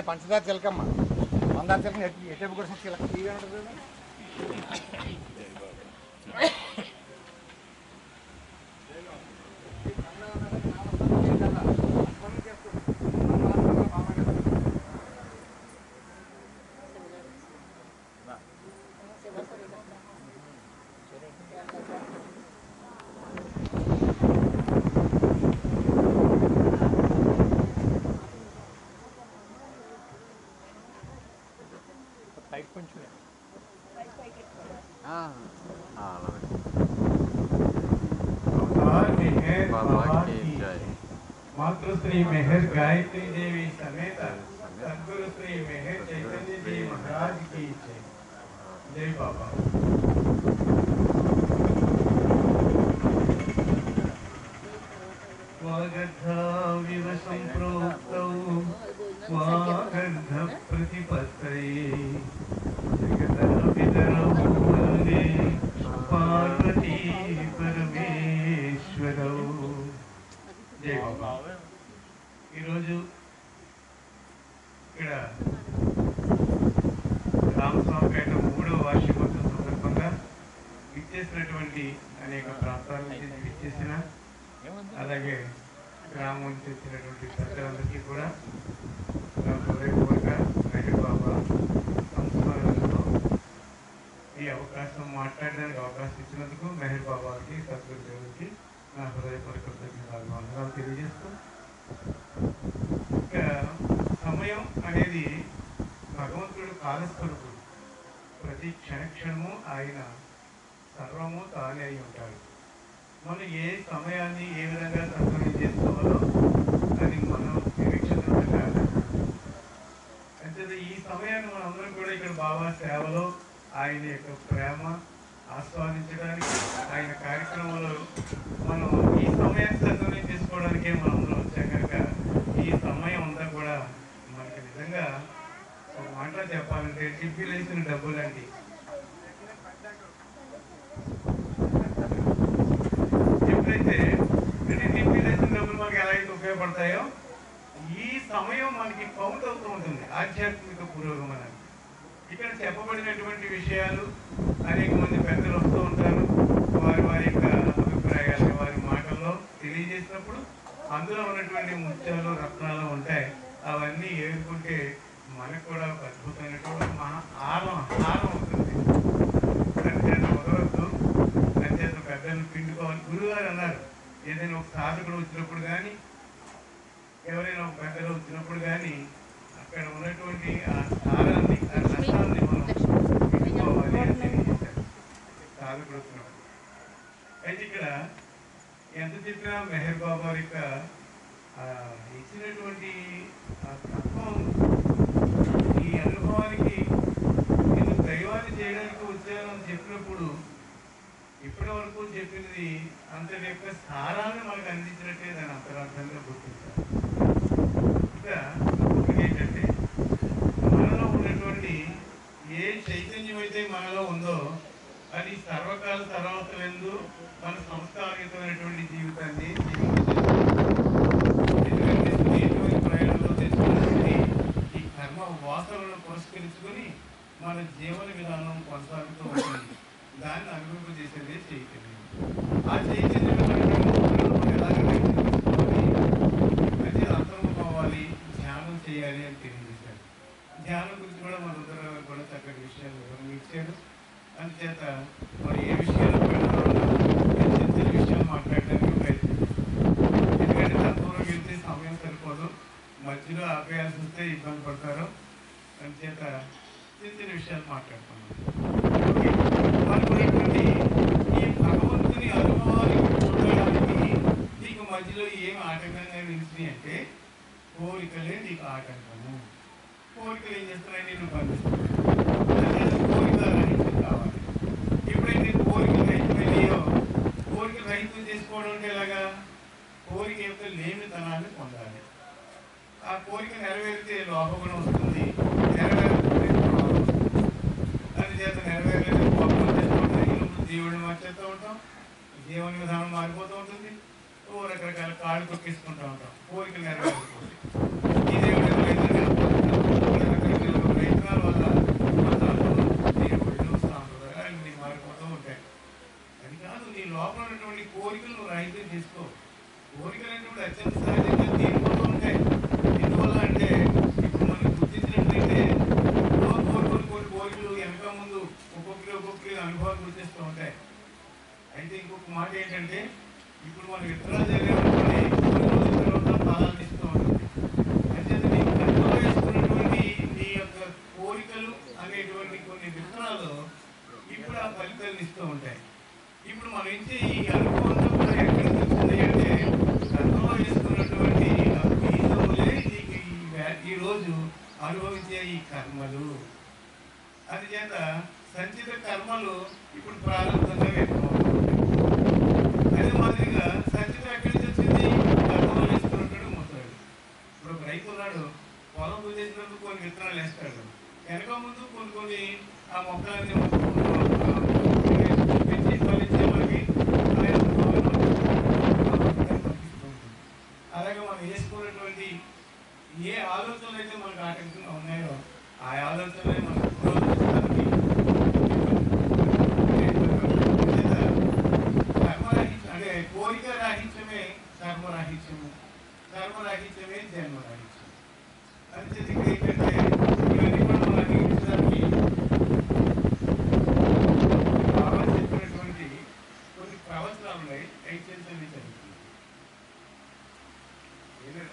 పంచదార చిలకమ్మ మందార చిలక ఎట్టి ఎట్టి కూడా చిలక తీగా ఉంటుంది కదా. పైకి కొంచెం अवतार मेहर बाबा बाबा की की जय मातृश्री मेहर गायत्री देवी समेत सदगुरु श्री मेहर चैतन्य जी महाराज की जय जय बाबा स्वागताविव सम्प्रोक्तौ स्वागर्ध प्रतिपत्तये जगदापितरौ वन्दे पार्वती పరమేశ్వరౌ జై బాబా ఈరోజు ఇక్కడ రామస్వామిపేట మూడవ వార్షికోత్సవం సందర్భంగా విచ్చేసినటువంటి అనేక ప్రాంతాల నుంచి విచ్చేసిన అలాగే గ్రామం నుంచి వచ్చినటువంటి పెద్దలందరికీ కూడా నా హృదయపూర్వక వెంకట బాబా సంస్మరణలో ఈ అవకాశం మాట్లాడడానికి అవకాశం ఇచ్చినందుకు మెహర్ బాబాకి సద్గురు దేవుడికి నా హృదయపూర్వక కృతజ్ఞతలు వందనాలు తెలియజేస్తూ ఇక సమయం అనేది భగవంతుడు కాలస్వరూపుడు ప్రతి క్షణక్షణము ఆయన సర్వము తానే అయి ఉంటాడు మనం ఏ సమయాన్ని ఏ విధంగా సద్వినియోగం చేసుకోవాలో అది మనం నిరీక్షించడం కాదు అంటే ఈ సమయాన్ని మనందరం కూడా ఇక్కడ బాబా సేవలో ఆయన యొక్క ప్రేమ ఆస్వాదించడానికి ఆయన కార్యక్రమంలో మనం ఈ సమయాన్ని సద్వినియోగం చేసుకోవడానికే మనం అందరం వచ్చాం కనుక ఈ సమయం అంతా కూడా మనకి నిజంగా ఒక మాటలో చెప్పాలంటే టిఫిన్ వేసిన డబ్బులు అండి ఎప్పుడైతే అంటే టిఫిన్ వేసిన డబ్బులు మనకి ఎలా అయితే ఉపయోగపడతాయో ఈ సమయం మనకి కౌంట్ అవుతూ ఉంటుంది ఆధ్యాత్మిక పురోగమనానికి ఇక్కడ చెప్పబడినటువంటి విషయాలు అనేక మంది పెద్దలు వస్తూ ఉంటారు వారి వారి యొక్క అభిప్రాయాలు వారి మాటల్లో తెలియజేసినప్పుడు అందులో ఉన్నటువంటి ముత్యాలు రత్నాలు ఉంటాయి అవన్నీ ఏరుకుంటే మనకు కూడా ఒక అద్భుతమైనటువంటి మహా హారం హారం అవుతుంది అంచేత వదలొద్దు అంచేత పెద్దలు పిండుకోవాలి గురువుగారు అన్నారు ఏదైనా ఒక సాధకుడు వచ్చినప్పుడు కానీ ఎవరైనా ఒక పెద్దలు వచ్చినప్పుడు కానీ అక్కడ ఉన్నటువంటి ఆ స్థానాన్ని ఆ రసాన్ని మనం పెట్టుకోవాలి అని తెలియజేశారు సాధకుడు వచ్చినప్పుడు అయితే ఇక్కడ ఎంత చెప్పినా మెహర్ బాబా యొక్క ఆ, ఇచ్చినటువంటి ఆ తత్వం ఈ అనుభవానికి నేను దైవాన్ని చేయడానికి వచ్చాను అని చెప్పినప్పుడు ఇప్పటి వరకు చెప్పినది అంతటి యొక్క సారాన్ని మనకు అందించినట్టే దాని అంతరార్థంగా గుర్తించాలి ఇంకా ఇంకొకటి ఏంటంటే మనలో ఉన్నటువంటి ఏ చైతన్యం అయితే మనలో ఉందో అది సర్వకాల సర్వత్రందు మన సంస్కారయుతమైనటువంటి జీవితాన్ని జీవించలేదు ఎందుకంటే స్నేహితుమైన ప్రయాణంలో తెచ్చుకున్నటువంటి ఈ కర్మ వాసనలను పురస్కరించుకొని మన జీవన విధానం కొనసాగుతూ ఉంటుంది దాన్ని అనుభవింపజేసేదే చైతన్యం ఆ చైతన్యం ఎలాగ అది అంతర్ముఖమవ్వాలి ధ్యానం చేయాలి అని తెలియజేశారు ధ్యానం గురించి కూడా మన ఉత్తర కూడా చక్కటి విషయాలు వివరణ ఇచ్చారు అందుచేత మరి ఏ విషయాలు పెడతామన్నా నేను చిన్న చిన్న విషయాలు మాట్లాడడానికి ప్రయత్నిస్తాను ఎందుకంటే తత్వంలో వెళ్తే సమయం సరిపోదు మధ్యలో ఆపేయాల్సి వస్తే ఇబ్బంది పడతారు అందుచేత చిన్న చిన్న విషయాలు మాట్లాడుతున్నాను ఓకే. మనకు ఉన్నటువంటి ఈ భగవంతుని అనుభవానికి పొందడానికి నీకు మధ్యలో ఏం ఆటంకంగా నిలిచినాయి అంటే కోరికలే నీకు ఆటంకము కోరికలు ఏం చేస్తున్నాయి నేను బంధిస్తున్నాయి అందుచేత కోరిక రహితం కావాలి ఎప్పుడైతే కోరికలు రహితమైనాయో కోరికలు రహితం చేసుకోవడం అంటే ఎలాగా కోరిక యొక్క లేమితనాన్ని పొందాలి ఆ కోరిక నెరవేరితే లోపగుణం వస్తుంది నెరవేరకపోతే క్రోధం వస్తుంది. అందుచేత నెరవేరలేదు కోపం వచ్చేస్తూ ఉంటుంది ఇల్లు దేవుడిని మార్చేస్తూ ఉంటాం దేవుని విధానం మారిపోతూ ఉంటుంది ఓ రకరకాల కాళ్ళు తొక్కేసుకుంటూ ఉంటాం కోరిక నెరవేరకపోతే ఈ దేవుడు ఎదురైతే ఉంటాయి అది కాదు నీ లోపల ఉన్నటువంటి కోరికలు నువ్వు రహితం చేసుకో కోరికలు అనేటువంటి అత్యంత సహజంగా దేనివల్ల ఉంటాయి ఎందువల్ల అంటే ఇప్పుడు మనం గుర్తించినట్లయితే ఎప్పుడో కోరి కోరి కోరి కోరికలు వెనక ముందు ఒక్కొక్కరి ఒక్కొక్కరి అనుభవాలు గుర్తిస్తూ ఉంటాయి అయితే ఇంకొక మాట ఏంటంటే ఇప్పుడు మనం విత్తనాలు జరిగినటువంటి కొన్ని రోజుల తర్వాత ఫలాలు ఇస్తూ ఉంటుంది అంటే నీ కర్మలో వేసుకున్నటువంటి నీ యొక్క కోరికలు అనేటువంటి కొన్ని విత్తనాలు ఇప్పుడు ఆ ఫలితాలను ఇస్తూ ఉంటాయి ఇప్పుడు మనం ఇచ్చే ఈ అనుభవం అంతా కూడా ఎక్కడ తెలిసింది అంటే కర్మలో వేసుకున్నటువంటి ఆ బీజములే నీకు ఈ వ్యా- ఈ రోజు అనుభవించే ఈ కర్మలు అందుచేత సంచిత కర్మలు ఇప్పుడు ప్రారంభంగా పెట్టుకోవాలి అదే మాదిరిగా సంచితం ఎక్కడి నుంచి వచ్చింది కర్మలో వేసుకున్నట్టు ముసలాడు ఇప్పుడు ఒక రైతు ఉన్నాడు పొలం దున్నేసినందుకు కొన్ని విత్తనాలు వేస్తాడు వెనక ముందు కొన్ని కొన్ని ఆ మొక్కలన్నీ పెంచి ఫలించే మనకి ఆయన అలాగే మనం వేసుకున్నటువంటి ఏ ఆలోచనలు అయితే మనకు ఆటంకంగా ఉన్నాయో ఆ ఆలోచనలే మనకు పురోగతించడానికి కర్మరాహిత్యం అంటే కోరిక రాహిత్యమే కర్మరాహిత్యము కర్మరాహిత్యమే జన్మరాహిత్యం అంతే ఇక్కడ ఏంటంటే ఇవన్నీ కూడా మనం అంగీకరించడానికి బాబా చెప్పినటువంటి కొన్ని ప్రవచనాలు ఉన్నాయి అవి చేసి చదువుతుంది ఏదో-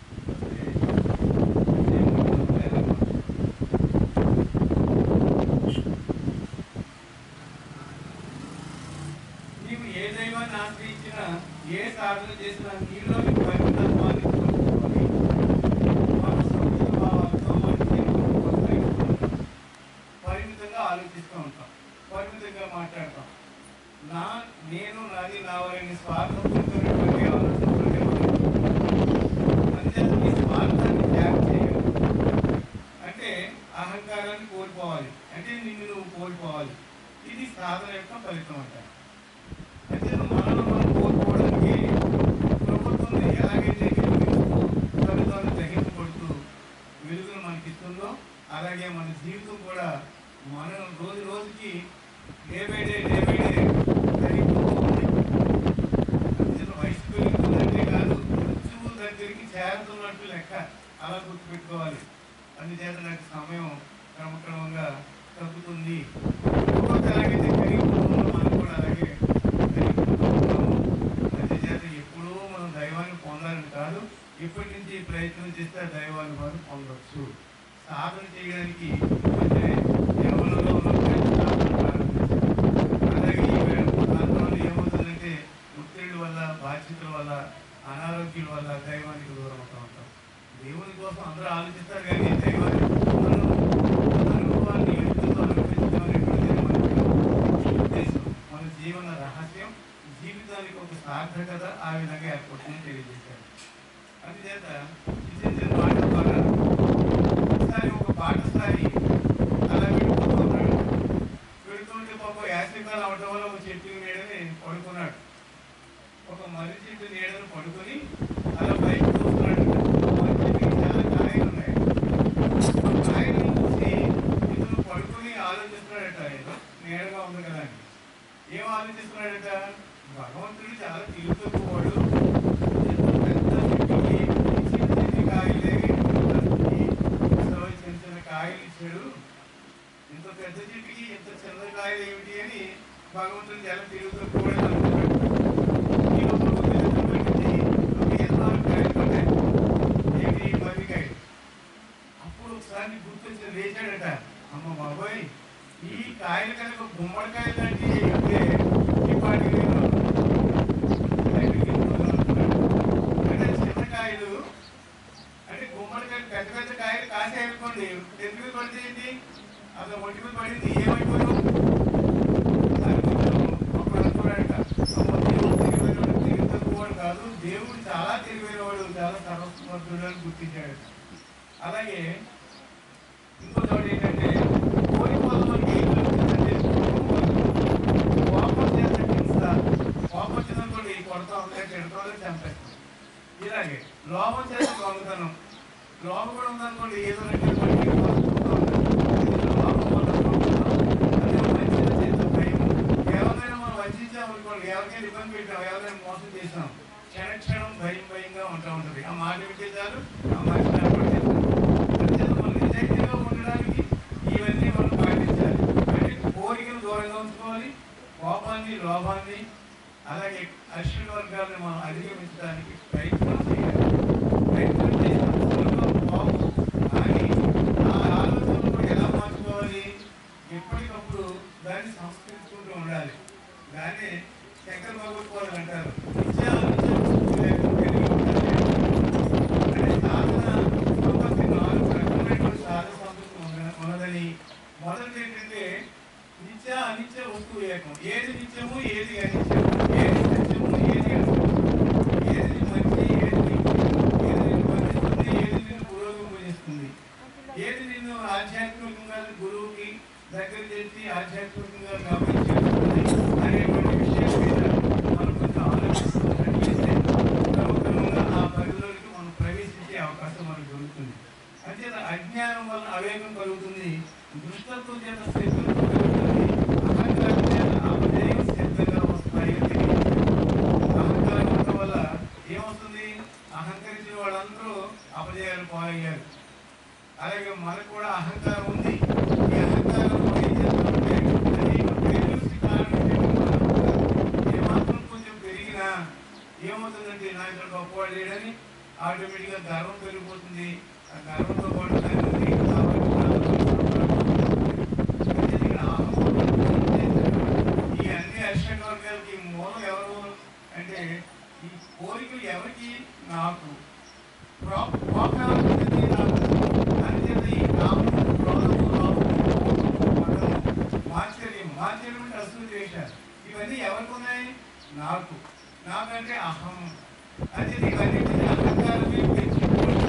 నీవు ఏ దైవాన్ని ఆశ్రయించినా ఏ సాధన చేసినా నీలోని పరిమితత్వాన్ని కోల్పోవాలి మన సౌఖ్య భావాలతో మన జీవితం కొనసాగిస్తున్నాం. పరిమితంగా ఆలోచిస్తూ ఉంటాం పరిమితంగా మాట్లాడతాం నా నేను నాది నా వారిని స్వార్థపూరితమైనటువంటి ఆలోచనతోనే మనం అందుచేత ఈ స్వార్థాన్ని త్యాగం చేయాలి అంటే అహంకారాన్ని కోల్పోవాలి అంటే నిన్ను నువ్వు కోల్పోవాలి ఇది సాధన యొక్క ఫలితం అంటారు అయితే మనలో మనం కోల్పోవడానికి ప్రభుత్వం ఎలాగైతే వెలిగిస్తూ ఫలితాలు గ్రహింపబడుతూ వెలుగును మనకి ఇస్తుందో అలాగే మన జీవితం కూడా మనం రోజు రోజుకి day by day day by day పెరిగిపోతూ ఉంది అందుచేత వయసు పెరుగుతుందంటే కాదు మృత్యువు దగ్గరికి చేరుతున్నట్టు లెక్క అలా గుర్తుపెట్టుకోవాలి అందుచేత నాకు సమయం క్రమక్రమంగా తగ్గుతుంది ఒక్కొక్క ఎలాగైతే పెరిగిపోతుందో మనం కూడా అలాగే పెరిగిపోతున్నాము అందుచేత ఎప్పుడూ మనం దైవాన్ని పొందాలని కాదు ఇప్పటి నుంచి ప్రయత్నం చేస్తే ఆ దైవాన్ని మనం పొందవచ్చు సాధన చేయడానికి అంటే యవ్వనంలో ఉన్నప్పుడు సాధన ప్రారంభించాలి అలాగే ఈ వేళ ప్రాంతంలో ఏమవుతుందంటే ఒత్తిడి వల్ల బాధ్యతల వల్ల అనారోగ్యాల వల్ల దైవానికి దూరం అవుతూ ఉంటాం దేవుని కోసం అందరూ ఆలోచిస్తారు కానీ దైవాన్ని మనం అనుభవాన్ని ఎదుగుతూ అనుభవించడం అనేటువంటిది మన ఉద్దేశం మన జీవన రహస్యం జీవితానికి ఒక సార్థకత ఆ విధంగా ఏర్పడుతుందని తెలియజేశారు అందుచేత విజయ మాట ద్వారా ఒకసారి ఒక పాఠశాలి అలా వెళ్ళిపోతున్నాడు వెళుతుంటే పాప యాత్రికాలు అవడం వల్ల ఒక చెట్టు నీడని పడుకున్నాడు ఒక మర్రి చెట్టు నీడను పడుకొని అలా పైకి చూస్తున్నాడు ఆ మర్రి చెట్టుకి చాలా కాయలు ఉన్నాయి ఆ కాయలను చూసి ఇతను పడుకొని ఆలోచిస్తున్నాడట ఏదో నీడగా ఉంది కదా అని ఏం ఆలోచిస్తున్నాడట భగవంతుడు చాలా తిరుగుతున్నవాడు ఎంతో పెద్ద చెట్టుకి చిన్న చిన్న కాయలే ఈ అసలు చిన్న చిన్న కాయలు ఇచ్చాడు ఇంత పెద్ద చెట్టుకి ఇంత చిన్న కాయలు ఏమిటి అని భగవంతుడు చాలా తిరుగుతున్నవాడు అనుకున్నాడు ఈ లోపల ఒక చెట్టు పెట్టింది ఒక ఎన్నో కాయలు పడ్డాయి ఏమి మర్రికాయలు అప్పుడు ఒకసారి గుర్తొచ్చి లేచాడట అమ్మ బాబోయ్ ఈ కాయలు కనుక గుమ్మడికాయలు లాంటివి అయితే ఈ పాటి నేను దగ్గరికి వెళ్ళిపోదాం అనుకున్నాడు. అంటే చిన్న కాయలు అంటే గుమ్మడికాయలు పెద్ద పెద్ద కాయలు కాసేయనుకోండి ఎందుకు పడితే ఏంటి అసలు ఒంటి మీద పడింది ఏమైపోయావు అని కొంచెం అప్పుడు అనుకున్నాడట అమ్మ దేవుడు తెలివైనవాడు తెలివి తక్కువవాడు కాదు దేవుడు చాలా తెలివైనవాడు చాలా సర్వసమర్థుడు అని గుర్తించాడు అలాగే ఇంకో చోట ఏంటంటే కోరికోల మనకి ఏం కలుగుతుందంటే కోపం చేత హింస కోపం వచ్చిందనుకోండి కొడతా ఉంటాయి తిడతా ఉంటాయి చంపేస్తాం ఇలాగే లోపం చేత దొంగతనం లోపం కూడా ఉందనుకోండి ఏదో రెండు పట్టి లోపం వల్ల దొంగతనం. అదే మంచిగా చేత భయం ఎవరికైనా ఇబ్బంది పెట్టాం ఎవరైనా మోసం చేసాం క్షణ క్షణం భయం భయంగా ఉంటా ఉంటుంది ఆ మాట వింటే చాలు ఆ మాట కనపడలేదు మనం నిజాయితీగా ఉండడానికి ఇవన్నీ మనం పాటించాలి అంటే కోరికలు దూరంగా ఉంచుకోవాలి కోపాన్ని లోభాన్ని అలాగే అశ్విన వర్గాలను మనం అధిగమించడానికి ప్రయత్నం చేయాలి ప్రయత్నం చేసినప్పుడు బాగు కానీ ఆ ఆలోచనలు కూడా ఎలా మార్చుకోవాలి ఎప్పటికప్పుడు దాన్ని సంస్కరించుకుంటూ ఉండాలి దాన్ని శంకర భగవత్పాదులు అంటారు నిత్యానిత్య వస్తువు లేకుండా కలిగి ఉండాలి అంటే సాధన సంపత్తి నాలుగు రకమైనటువంటి సాధన సంపత్తి ఉన్న- ఉన్నదని మొదటిది ఏంటంటే నిత్య అనిత్య వస్తువు ఏకం ఏది నిత్యము ఏది అనిత్యము ఏది సత్యము ఏది అసత్యము ఏది మంచి ఏది ఏది నిన్ను బంధిస్తుంది ఏది నిన్ను పురోగమిస్తుంది ఏది నిన్ను ఆధ్యాత్మికంగా గురువుకి దగ్గర చేసి ఆధ్యాత్మికంగా గమనించేస్తుంది అనేటువంటి విషయం మీద మనం కొంచెం ఆలోచిస్తున్నట్లయితే క్రమక్రమంగా ఆ పరిధిలోకి మనం ప్రవేశించే అవకాశం మనకు దొరుకుతుంది అంచేత అజ్ఞానం వల్ల అవేగం కలుగుతుంది దుష్టత్వం చేత శత్రుత్వం కలుగుతుంది అహంకారం చేత అపజయం సిద్ధంగా వస్తాయి అని తెలియదు. అహంకారం ఉండటం వల్ల ఏమవుతుంది అహంకరించిన వాళ్ళందరూ అపజయాలు పాలయ్యారు అలాగే మనకు కూడా అహంకారం ఉంది ఈ అహంకారం ఏం చేస్తుందంటే అనేక పేర్లు కారణం ఏమాత్రం కొంచెం పెరిగినా ఏమవుతుందంటే నా ఇక్కడ గొప్పవాడు లేడని ఆటోమేటిక్గా గర్వం పెరిగిపోతుంది ఆ గర్వంతో పాటు దాని నుండి కాబట్టి అంటే ఇక్కడ అహంకారం ఈ అన్ని అరిషడ్ వర్గాలకి మూలం ఎవరు అంటే ఈ కోరికలు ఎవరికి నాకు ప్రా- కోపం ఎవరికి ఉంది? నాకు అంచేత ఈ కామము, క్రోధము, లోభము, మదము, మాత్సర్యం మాత్సర్యం అంటే అసలు ద్వేషాలు ఇవన్నీ ఎవరికి ఉన్నాయి నాకు నాకంటే అహం అంటే ఇవన్నీ అహంకారమే పెంచుకోవాలి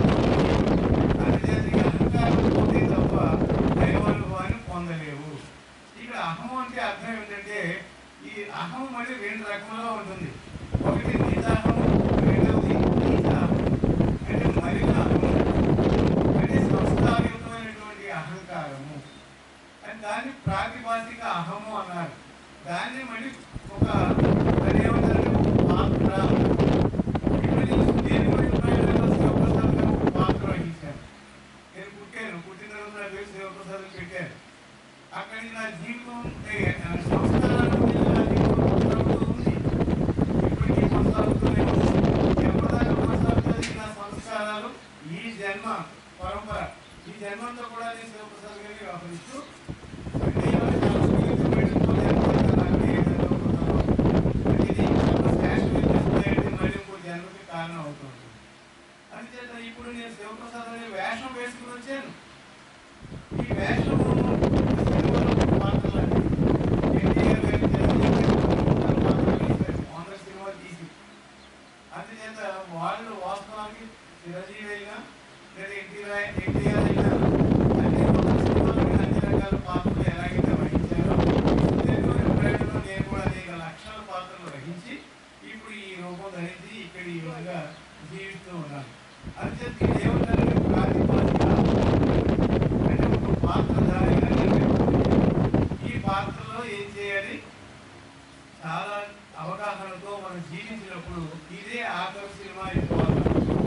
అంచేత ఈ అహంకారం పోతే తప్ప దైవానుభవాన్ని పొందలేవు ఇక్కడ అహం అంటే అర్థం ఏంటంటే ఈ అహం మళ్ళీ రెండు రకములుగా ఉంటుంది ఒకటి నిజాహం రెండవది నీచాహం అంటే మరిన అహం అంటే సంస్కారయుతమైనటువంటి అహంకారము అని దాన్ని ప్రాతిభాషిక అహము అన్నారు దాన్ని మళ్ళీ ఒక అదేమంటారు పాత్ర ఇప్పుడు నేను నేను కూడా శివప్రసాద్ గారు ఒక పాత్ర వహించాను నేను పుట్టాను పుట్టిన తర్వాత నా పేరు శివప్రసాద్ అని పెట్టాను అక్కడి నా జీవితం ఏ, ఆ, సంస్కారాల మీద నా జీవితం కొనసాగుతూ ఉంది ఇప్పటికీ కొనసాగుతూనే ఉంది ఎప్పటిదాకా కొనసాగుతుంది నా సంస్కారాలు ఈ జన్మ పరంపర ఈ జన్మంతో కూడా నేను శివప్రసాద్ గారిని వ్యవహరిస్తూ అంటే ఇవాళ చాలా స్పీడ్గా పెట్టుకోవాలి అనుకుంటే నాకు ఏ విధంగా ఉంటుందో. అంటే ఇది ఒక శాశ్వత విషయం మళ్ళీ ఇంకో జన్మకి కారణం అవుతుంది అందుచేత ఇప్పుడు నేను శివప్రసాద్ అనే వేషం వేసుకుని వచ్చాను ఈ వేషము సినిమాలో పాత్రలండి ఎన్టీఆర్ గారి జన్మదిన పాత్రలు వేశారు వంద సినిమాలు తీసి అందుచేత వాళ్ళు వాస్తవానికి చిరంజీవి అయినా లేదా ఎన్టీఆర్ ఎన్టీఆర్ అయినా అన్ని వంద సినిమాలు అన్ని రకాల పాత్రలు ఎలాగైతే వహించారో తెలుగు ప్రయాణంలో నేను కూడా అనేక లక్షల పాత్రలు వహించి ఇప్పుడు ఈ రూపం ధరించి ఇక్కడ ఈ విధంగా జీవిస్తూ ఉన్నాను అందుచేత ఇది ఏమంటారంటే ప్రాతిపాదిక అంటే ఒక పాత్రధారిగా నేను ఈ పాత్రలో ఏం చేయాలి చాలా అవగాహనతో మనం జీవించినప్పుడు ఇదే ఆఖరి సినిమా అయిపోవాలి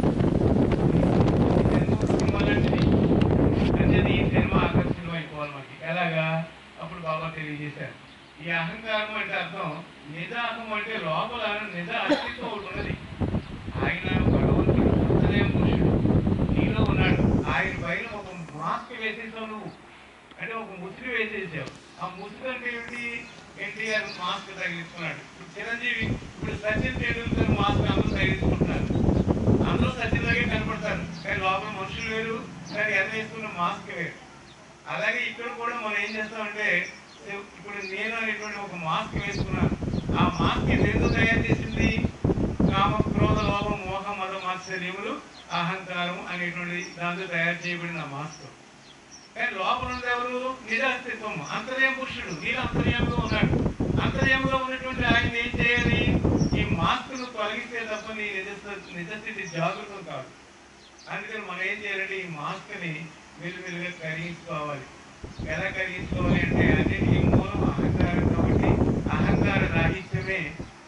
సినిమాలంటే అంటే ఈ సినిమా ఆఖరి సినిమా అయిపోవాలి మనకి ఎలాగా అప్పుడు బాబా తెలియజేశారు ఈ అహంకారం అంటే అర్థం నిజాహం అంటే లోపల నిజ అస్తిత్వం ఒకటి ఉన్నది ఆయన భగవంతుడు ఉదయం పురుషుడు నీలో ఉన్నాడు ఆయన పైన ఒక మాస్క్ వేసేసావు నువ్వు అంటే ఒక ముసుగు వేసేసావు ఆ ముసుగు అంటే ఏమిటి ఎన్టీఆర్ మాస్క్ తగిలించుకున్నాడు ఇప్పుడు చిరంజీవి ఇప్పుడు సచిన్ టెండూల్కర్ మాస్క్ అందరూ తగిలించుకుంటున్నారు అందరూ సచిన్ లాగే కనపడతారు కానీ లోపల మనుషులు వేరు కానీ ఎంత వేసుకున్న మాస్క్ వేరు అలాగే ఇక్కడ కూడా మనం ఏం చేస్తామంటే ఇప్పుడు నేను అనేటువంటి ఒక మాస్క్ వేసుకున్నాను ఆ మాస్క్ ఎందుకు తయారు చేసింది కామ క్రోధ లోభం మోహ మద మాత్సర్యములు అహంకారం అనేటువంటి దాంతో తయారు చేయబడిన మాస్క్ కానీ లోపల ఉన్నది ఎవరు నిజాస్తిత్వం అంతర్యం పురుషుడు నీరు అంతర్యంలో ఉన్నాడు అంతర్యంలో ఉన్నటువంటి ఆయన ఏం చేయాలి ఈ మాస్క్ను తొలగిస్తే తప్ప నీ నిజ నిజస్థితి జాగృతం కాదు అందుకని మనం ఏం చేయాలంటే ఈ మాస్క్ని మెల్లిమెల్లిగా కరిగించుకోవాలి ఎలా కరిగించుకోవాలి అంటే అన్నిటికీ మూలం అహంకారం కాబట్టి అహంకార రాహిత్యమే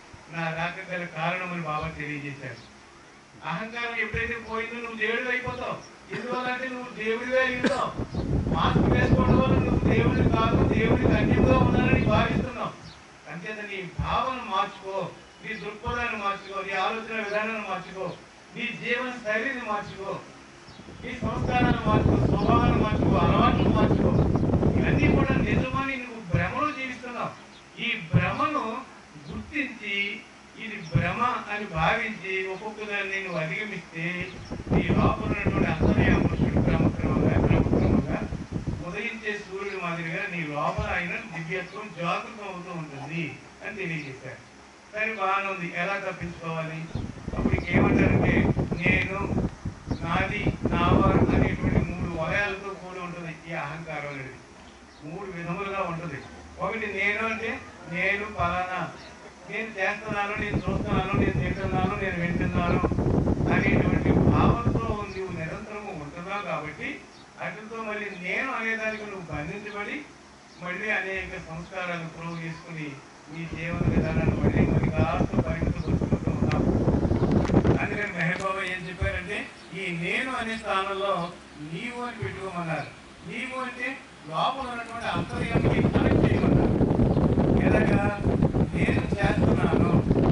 నా రాక గల కారణమని బాబా తెలియజేశాడు అహంకారం ఎప్పుడైతే పోయిందో నువ్వు దేవుడివి అయిపోతావు ఎందువల్ల అంటే నువ్వు దేవుడివే అయిపోతావు మాస్క్ వేసుకోవడం వల్ల నువ్వు దేవుడి కాదు దేవుడికి అన్యంగా ఉన్నానని భావిస్తున్నావు అంతేత నీ భావన మార్చుకో నీ దృక్పథాన్ని మార్చుకో నీ ఆలోచన విధానాన్ని మార్చుకో నీ జీవన శైలిని మార్చుకో నీ సంస్కారాన్ని మార్చుకో స్వభావాన్ని మార్చుకో అలవాట్లు మార్చుకో ఇవన్నీ కూడా నిజమని నువ్వు భ్రమలో జీవిస్తున్నావు ఈ భ్రమను గుర్తించి ఇది భ్రమ అని భావించి ఒక్కొక్క దాన్ని నువ్వు అధిగమిస్తే నీ లోపల ఉన్నటువంటి అంతర్యామృష్ణుడు క్రమక్రమంగా క్రమక్రమంగా ఉదయించే సూర్యుడి మాదిరిగా నీ లోపల అయిన దివ్యత్వం జాగృతం అవుతూ ఉంటుంది అని తెలియజేశారు సరే బాగానే ఉంది ఎలా తప్పించుకోవాలి అప్పుడు ఏమంటారంటే నేను నాది నావారు అనేటువంటి మూడు వలయాలతో కూడి ఉంటుంది ఈ అహంకారం అనేది మూడు విధములుగా ఉంటుంది ఒకటి నేను అంటే నేను పలానా నేను చేస్తున్నాను నేను చూస్తున్నాను నేను తింటున్నాను నేను వింటున్నాను అనేటువంటి భావంతో నువ్వు నిరంతరము ఉంటున్నావు కాబట్టి అటుతో మళ్ళీ నేను అనేదానికి నువ్వు బంధించబడి మళ్ళీ అనేక సంస్కారాలు ప్రోగు చేసుకుని నీ జీవన విధానాన్ని మళ్ళీ మరి కాస్త పరిమితపరుచుకుంటూ ఉన్నావు అందుకని మెహబాబా ఏం చెప్పారంటే ఈ నేను అనే స్థానంలో నీవు అని పెట్టుకోమన్నారు నీవు అంటే లోపల ఉన్నటువంటి అంతర్యానికి కనెక్ట్ చేయమన్నారు ఎలాగా నేను చేస్తున్నాను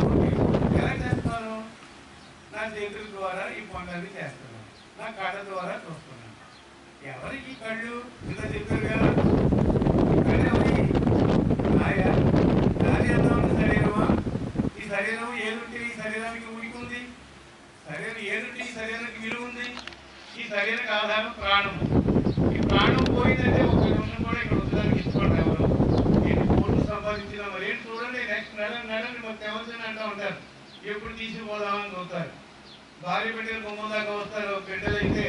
ఎలా చేస్తాను నా చేతుల ద్వారా ఈ పనులన్నీ చేస్తున్నాను నా కళ్ళ ద్వారా చూస్తున్నాను ఎవరికి కళ్ళు ఇంత చెప్పారు కదా ఈ కళ్ళు ఎవరి నాయా నాది అందమైన శరీరమా ఈ శరీరం ఏదుంటే ఈ శరీరానికి ఉనికి ఉంది శరీరం ఏదుంటే ఈ శరీరానికి విలువ ఉంది ఈ శరీరానికి ఆధారం ప్రాణం ఈ ప్రాణం పోయిందంటే ఒక నిమిషం కూడా ఇక్కడ ఉంచడానికి ఇష్టపడరు ఎవరు నేను కోట్లు సంపాదించిన మరి ఏంటి చూడండి నెక్స్ట్ నెల నెలని మొత్తం ఎవరిని అంటూ ఉంటారు ఎప్పుడు తీసుకుపోదామని చూస్తారు భార్య బిడ్డలు గుమ్మం దాకా వస్తారు బిడ్డలు అయితే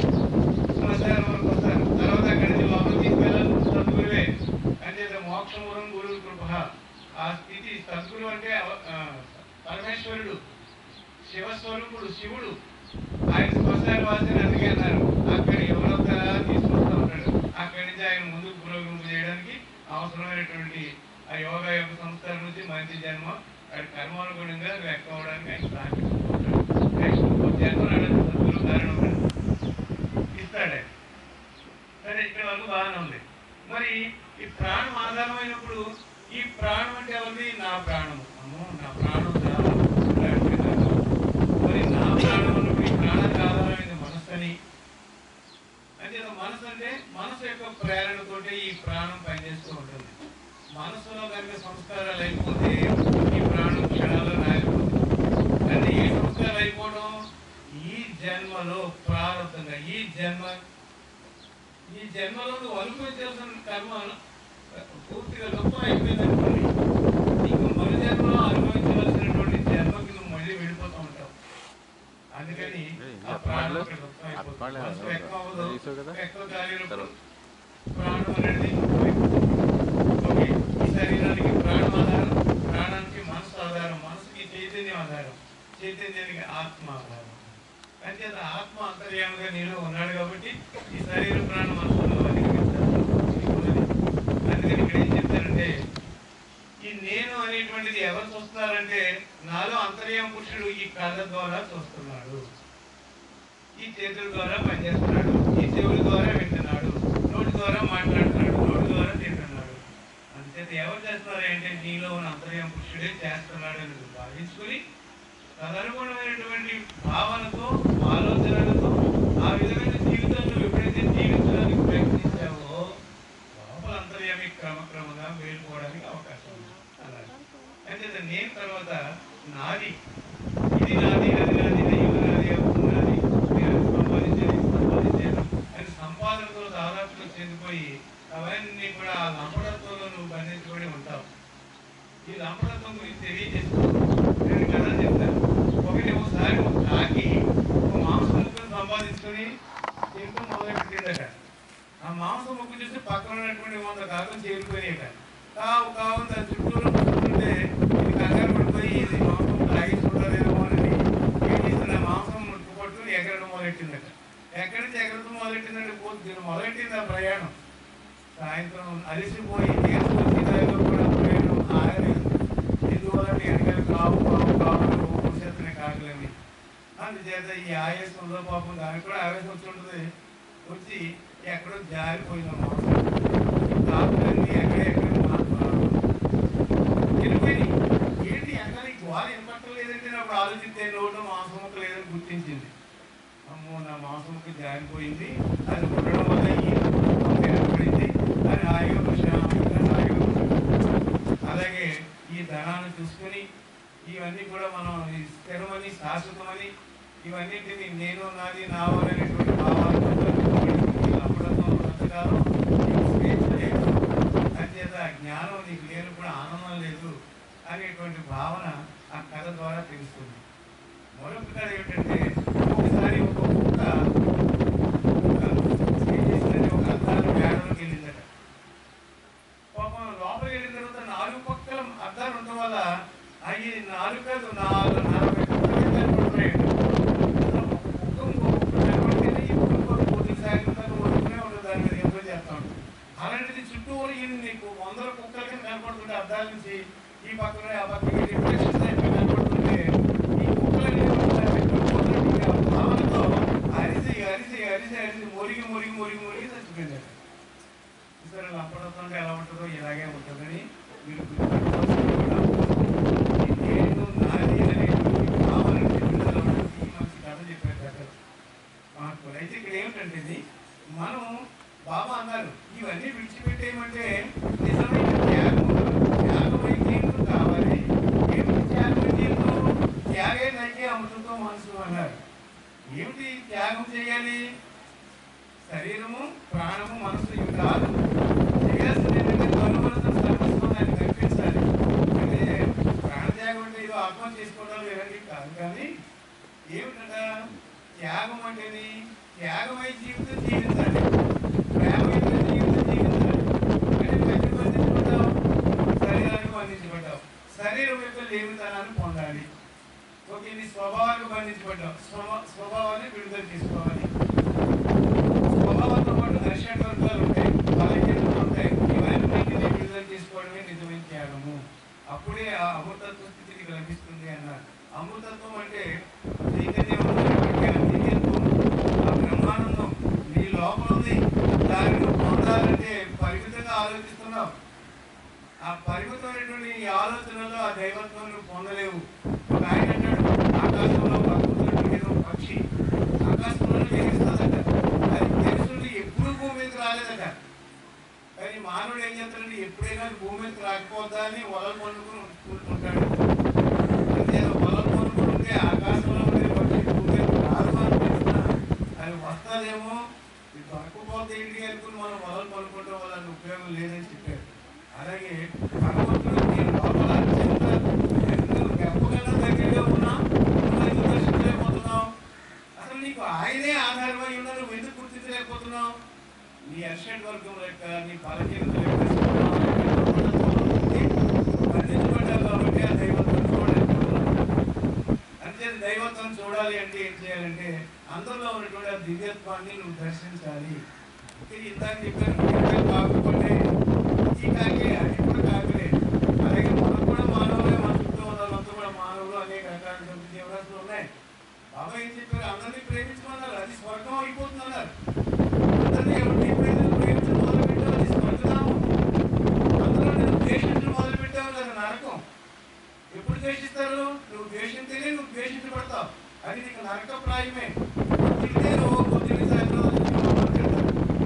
శ్మశానం వరకు వస్తారు తర్వాత అక్కడి నుంచి లోపల తీసుకెళ్ళాలి సద్గురువే అంటే మోక్షమురం గురువు కృప ఆ స్థితి సద్గురు అంటే అవ- ఆ, పరమేశ్వరుడు శివస్వరూపుడు శివుడు ఆయన శ్మశాన వాసిని అందుకే అన్నారు అక్కడ ఎవరొక్కరా తీసుకొస్తా ఉంటాడు అక్కడి నుంచి ఆయన ముందుకు పురోగమింపు చేయడానికి అవసరమైనటువంటి ఆ యోగా యొక్క సంస్కారం నుంచి మంచి జన్మ వాడి కర్మానుగుణంగా వ్యక్తం అవడానికి ఆయన సహాయపడుతుంటాడు నెక్స్ట్ జన్మ రావడానికి సద్గురు కారణం ఇస్తాడే సరే ఇక్కడ వరకు బాగానే ఉంది మరి ఈ ప్రాణం ఆధారమైనప్పుడు ఈ ప్రాణం అంటే ఎవరిది నా ప్రాణము అమ్మో నా ప్రాణం చాలా ప్రయాణించాను. మరి నా ప్రాణం అన్నప్పుడు ఈ ప్రాణానికి ఆధారమైనది మనస్సు అని అంటే ఇది మనసు అంటే మనసు యొక్క ప్రేరణతోటి ఈ ప్రాణం పనిచేస్తూ ఉంటుంది మనసులో కనుక సంస్కారాలు అయిపోతే ఈ ప్రాణం క్షణాల్లో నాయకపోతుంది అంటే ఏ సంస్కారాలు అయిపోవడం ఈ జన్మలో ప్రారంభంగా ఈ జన్మ ఈ జన్మలో నువ్వు అనుభవించాల్సిన కర్మ పూర్తిగా గొప్ప అయిపోయింది అనుకోండి నీకు మరు జన్మలో అనుభవించవలసినటువంటి జన్మకి నువ్వు మళ్ళీ వెళ్ళిపోతూ ఉంటావు అందుకని ఆ ప్రాణం అక్కడ గొప్ప అయిపోతుంది. మనసు ఎక్కువ అవ్వదు, ఎక్కువ కాలినప్పుడు ప్రాణం అనేది ఓకే ఈ శరీరానికి ప్రాణం ఆధారం ప్రాణానికి మనసు ఆధారం మనసుకి చైతన్యం ఆధారం చైతన్యానికి ఆత్మ ఆధారం అంచేత ఆత్మ అంతర్యాముగా నీలో ఉన్నాడు కాబట్టి ఈ శరీర ప్రాణ మనసులో అధిగమించాలి అందుకని ఇక్కడ ఏం చెప్తారంటే ఈ నేను అనేటువంటిది ఎవరు చూస్తున్నారంటే నాలో అంతర్యామ పురుషుడు ఈ కళ్ళ ద్వారా చూస్తున్నాడు ఈ చేతుల ద్వారా పనిచేస్తున్నాడు ఈ చెవుల ద్వారా వింటున్నాడు నోటి ద్వారా మాట్లాడుతున్నాడు నోటి ద్వారా తింటున్నాడు అంతేత ఎవరు చేస్తున్నారు అంటే నీలో ఉన్న అంతర్యామ పురుషుడే చేస్తున్నాడు అని భావించుకుని తదనుగుణమైనటువంటి భావనతో ఆలోచనలతో ఆ విధమైన జీవితంలో ఎప్పుడైతే జీవించడానికి ప్రయత్నించావో లోపల అంతర్యామి క్రమక్రమంగా మేలుకోవడానికి అవకాశం ఉంది అలాగే అయితే నేను తర్వాత నాది ఇది నాది అది నాది ఇది నాది అప్పుడు నాది నేను సంపాదించేది సంపాదించాను అని సంపాదనతో దాదాపుగా చెందిపోయి అవన్నీ కూడా ఆ లంపడత్వంలో నువ్వు బంధించబడి ఉంటావు ఈ లంపడత్వం గురించి తెలియజేస్తూ నేను కథ చెప్తాను ఒకటి ఒకసారి ఒక కాకి ఒక మాంసం ముక్కను సంపాదించుకొని తింటూ మొదలు పెట్టిందట ఆ మాంసం ముక్క చూసి పక్కన ఉన్నటువంటి వంద కాకులు చేరిపోయాయట కావు కావు దాని చుట్టూరు కూర్చుంటే ఇది కంగారు పడిపోయి ఇది మాంసం తాగించుకుంటారేమో అని ఏం చేసింది ఆ మాంసం ముట్టు పట్టుకుని ఎగరడం మొదలెట్టిందట ఎక్కడి నుంచి ఎగరడం మొదలెట్టిందంటే పోతుంది దీన్ని మొదలెట్టింది ఆ ప్రయాణం సాయంత్రం అలసిపోయి తీసుకొచ్చి దాకా కూడా ప్రయాణం ఆగలేదు ఎందువల్ల వెనకాల కావు ఈ ఆయాసంలో పాపం దానికి కూడా ఆవేశం వచ్చి ఉంటుంది వచ్చి ఎక్కడో జారిపోయిందమ్మా కాపులన్నీ ఎక్కడెక్కడ వెళ్ళిపోయినాయి ఏంటి ఎక్కడ ఈ గోడ వినపట్టలేదంటే నాకు ఆలోచిస్తే నోట్లో మాంసముక్క లేదని గుర్తించింది అమ్మో నా మాంసముక్క జారిపోయింది అది ఉండడం వల్ల ఈ మొక్క ఏర్పడింది అని హాయిగా ప్రశాంతంగా హాయిగా అలాగే ఈ ధనాన్ని చూసుకుని ఇవన్నీ కూడా మనం ఈ స్థిరమని శాశ్వతమని ఇవన్నింటిని నేను నాది నా అనేటువంటి భావాలతో అప్పుడతో బ్రతకాలం నీకు స్వేచ్ఛ లేదు అంచేత జ్ఞానం నీకు లేనప్పుడు ఆనందం లేదు అనేటువంటి భావన ఆ కథ ద్వారా తెలుస్తుంది మరొక కథ ఏమిటంటే ఒకసారి ఒక కుక్క కుక్క ఏం చేసిందంటే ఒక అద్దాలు మేడలోకి వెళ్ళిందట పాపం లోపలికి వెళ్ళిన తర్వాత నాలుగు పక్కల అద్దాలు ఉండడం వల్ల అవి నాలుగు కాదు నాలుగు నలభై కుక్కలు కనపడుతున్నాయి అసలు ఒక కుక్క ఇంకో కుక్క కనపడితేనే ఈ కుక్క పొద్దున సాయంత్రం దాకా వండుకునే ఉండదు దాని మీద ఎంతో చేస్తా ఉంటుంది అలాంటిది చుట్టూరు ఈ నీకు వందల కుక్కలు కింద కనపడుతుంటే అద్దాల నుంచి ఈ పక్కన ఆ పక్కన రిఫ్లెక్షన్స్ అయిపోయి కనపడుతుంటే ఈ కుక్కలన్నీ పోతున్నట్టుగా భావనతో అరిసి అరిసి అరిసి అరిసి మురిగి మురిగి మురిగి మురిగి చచ్చిపోయింది సరే లంపడంతో ఎలా ఉంటుందో ఇలాగే ఉంటుందని మీరు గుర్తుపెట్టుకోవాల్సింది ఈ నేను నాది అనేటువంటి భావన విడుదల అవ్వడానికి ఈ మంచి కథ చెప్పారు పెద్దలు మహాత్ములు అయితే ఇక్కడ ఏమిటంటే ఇది మనం బాబా అన్నారు ఇవన్నీ విడిచిపెట్టేయమంటే నిజమైన త్యాగం త్యాగమై జీవితం కావాలి ఏమిటి త్యాగమై జీవితం త్యాగే నైకే అమృతంతో మనసు అన్నారు ఏమిటి త్యాగం చేయాలి శరీరము ప్రాణము మనసు ఇవి కాదు చేయాల్సింది ఏంటంటే తనుమనసు సర్వస్వం దాన్ని కనిపించాలి అంటే ప్రాణత్యాగం అంటే ఏదో ఆత్మ చేసుకోవడం లేదండి కాదు కానీ ఏమిటంట త్యాగం అంటేని త్యాగమై జీవితం జీవించాలి ప్రేమయుత జీవితం జీవించాలి అంటే ప్రతి బంధించబడ్డావు శరీరానికి బంధించబడ్డావు శరీరం యొక్క లేమితనాన్ని పొందాలి ఓకే నీ స్వభావానికి బంధించబడ్డావు స్వభా స్వభావాన్ని విడుదల చేసుకోవాలి స్వభావంతో పాటు దర్శన వర్గాలు ఉంటాయి బలహీనతలు ఉంటాయి ఇవన్నింటినీ విడుదల చేసుకోవడమే నిజమైన త్యాగము అప్పుడే ఆ అమృతత్వ స్థితి నీకు లభిస్తుంది అన్నారు అమృతత్వం అంటే చైతన్యం ఉన్నటువంటి ఆ దివ్యత్వం ఆ బ్రహ్మానందం నీ లోపల ఉంది దాన్ని నువ్వు పొందాలంటే పరిమితంగా ఆలోచిస్తున్నావు ఆ పరిమితమైనటువంటి ఈ ఆలోచనలో ఆ దైవత్వం నువ్వు పొందలేవు ఒక ఆయన అంటాడు ఆకాశంలో పక్కతున్నటువంటి ఏదో ఒక పక్షి ఆకాశంలో ఎగిరిస్తుందట అది తెలుసుండి ఎప్పుడు భూమి మీదకి రాలేదట కానీ మానవుడు ఏం చేస్తాడంటే ఎప్పుడైనా అది భూమి మీదకి రాకపోద్దా అని వలలు పండుకుని ఉంటుంటాడు అంతే వలలు పండుకుని ఉంటే ఆకాశంలో ఉండే పక్షి భూమి మీదకి రాదు అని తెలిసినా అది వస్తుందేమో ఇది దొరకపోతే ఏంటి అనుకుని మనం వలలు పనుకోవడం వల్ల అది ఉపయోగం లేదని చెప్పారు అలాగే భగవంతుడు నీ లోపల అత్యంత నువ్వు గొప్పకన్నా దగ్గరగా ఉన్నా నువ్వు ఎందుకు దర్శించలేకపోతున్నావు అసలు నీకు ఆయనే ఆధారమై ఉన్నా నువ్వు ఎందుకు గుర్తించలేకపోతున్నావు నీ అర్షడ్ వర్గం యొక్క నీ బలహీనత యొక్క స్వభావం యొక్క ఉన్నతత్వం ఉంది. బంధించబడ్డావు కాబట్టి ఆ దైవత్వం చూడలేకపోతున్నావు అంటే దైవత్వం చూడాలి అంటే ఏం చేయాలంటే అందులో ఉన్నటువంటి ఆ దివ్యత్వాన్ని నువ్వు దర్శించాలి ఇది ఇందాక చెప్పాను ఇంకా కాకపోతే ఈ కాకే అది కూడా కాకలే అలాగే మనం కూడా మానవులే మన చుట్టూ ఉన్న వాళ్ళంతా కూడా మానవులు అనేక రకాల జీవరాశులు ఉన్నాయి బాబా ఏం చెప్పారు అందరినీ ప్రేమించమన్నారు అది స్వర్గం అయిపోతుంది అన్నారు అందరినీ ఎవరిని ఎప్పుడైతే నువ్వు ప్రేమించడం మొదలు పెట్టావు అది స్వర్గధామం అందులో నేను ద్వేషించడం మొదలు పెట్టావు అది నరకం ఎప్పుడు ద్వేషిస్తారు నువ్వు ద్వేషించేనే నువ్వు ద్వేషించబడతావు అది నీకు నరకప్రాయమే తింటే నువ్వు పొద్దున్న సాయంత్రం మాట్లాడతావు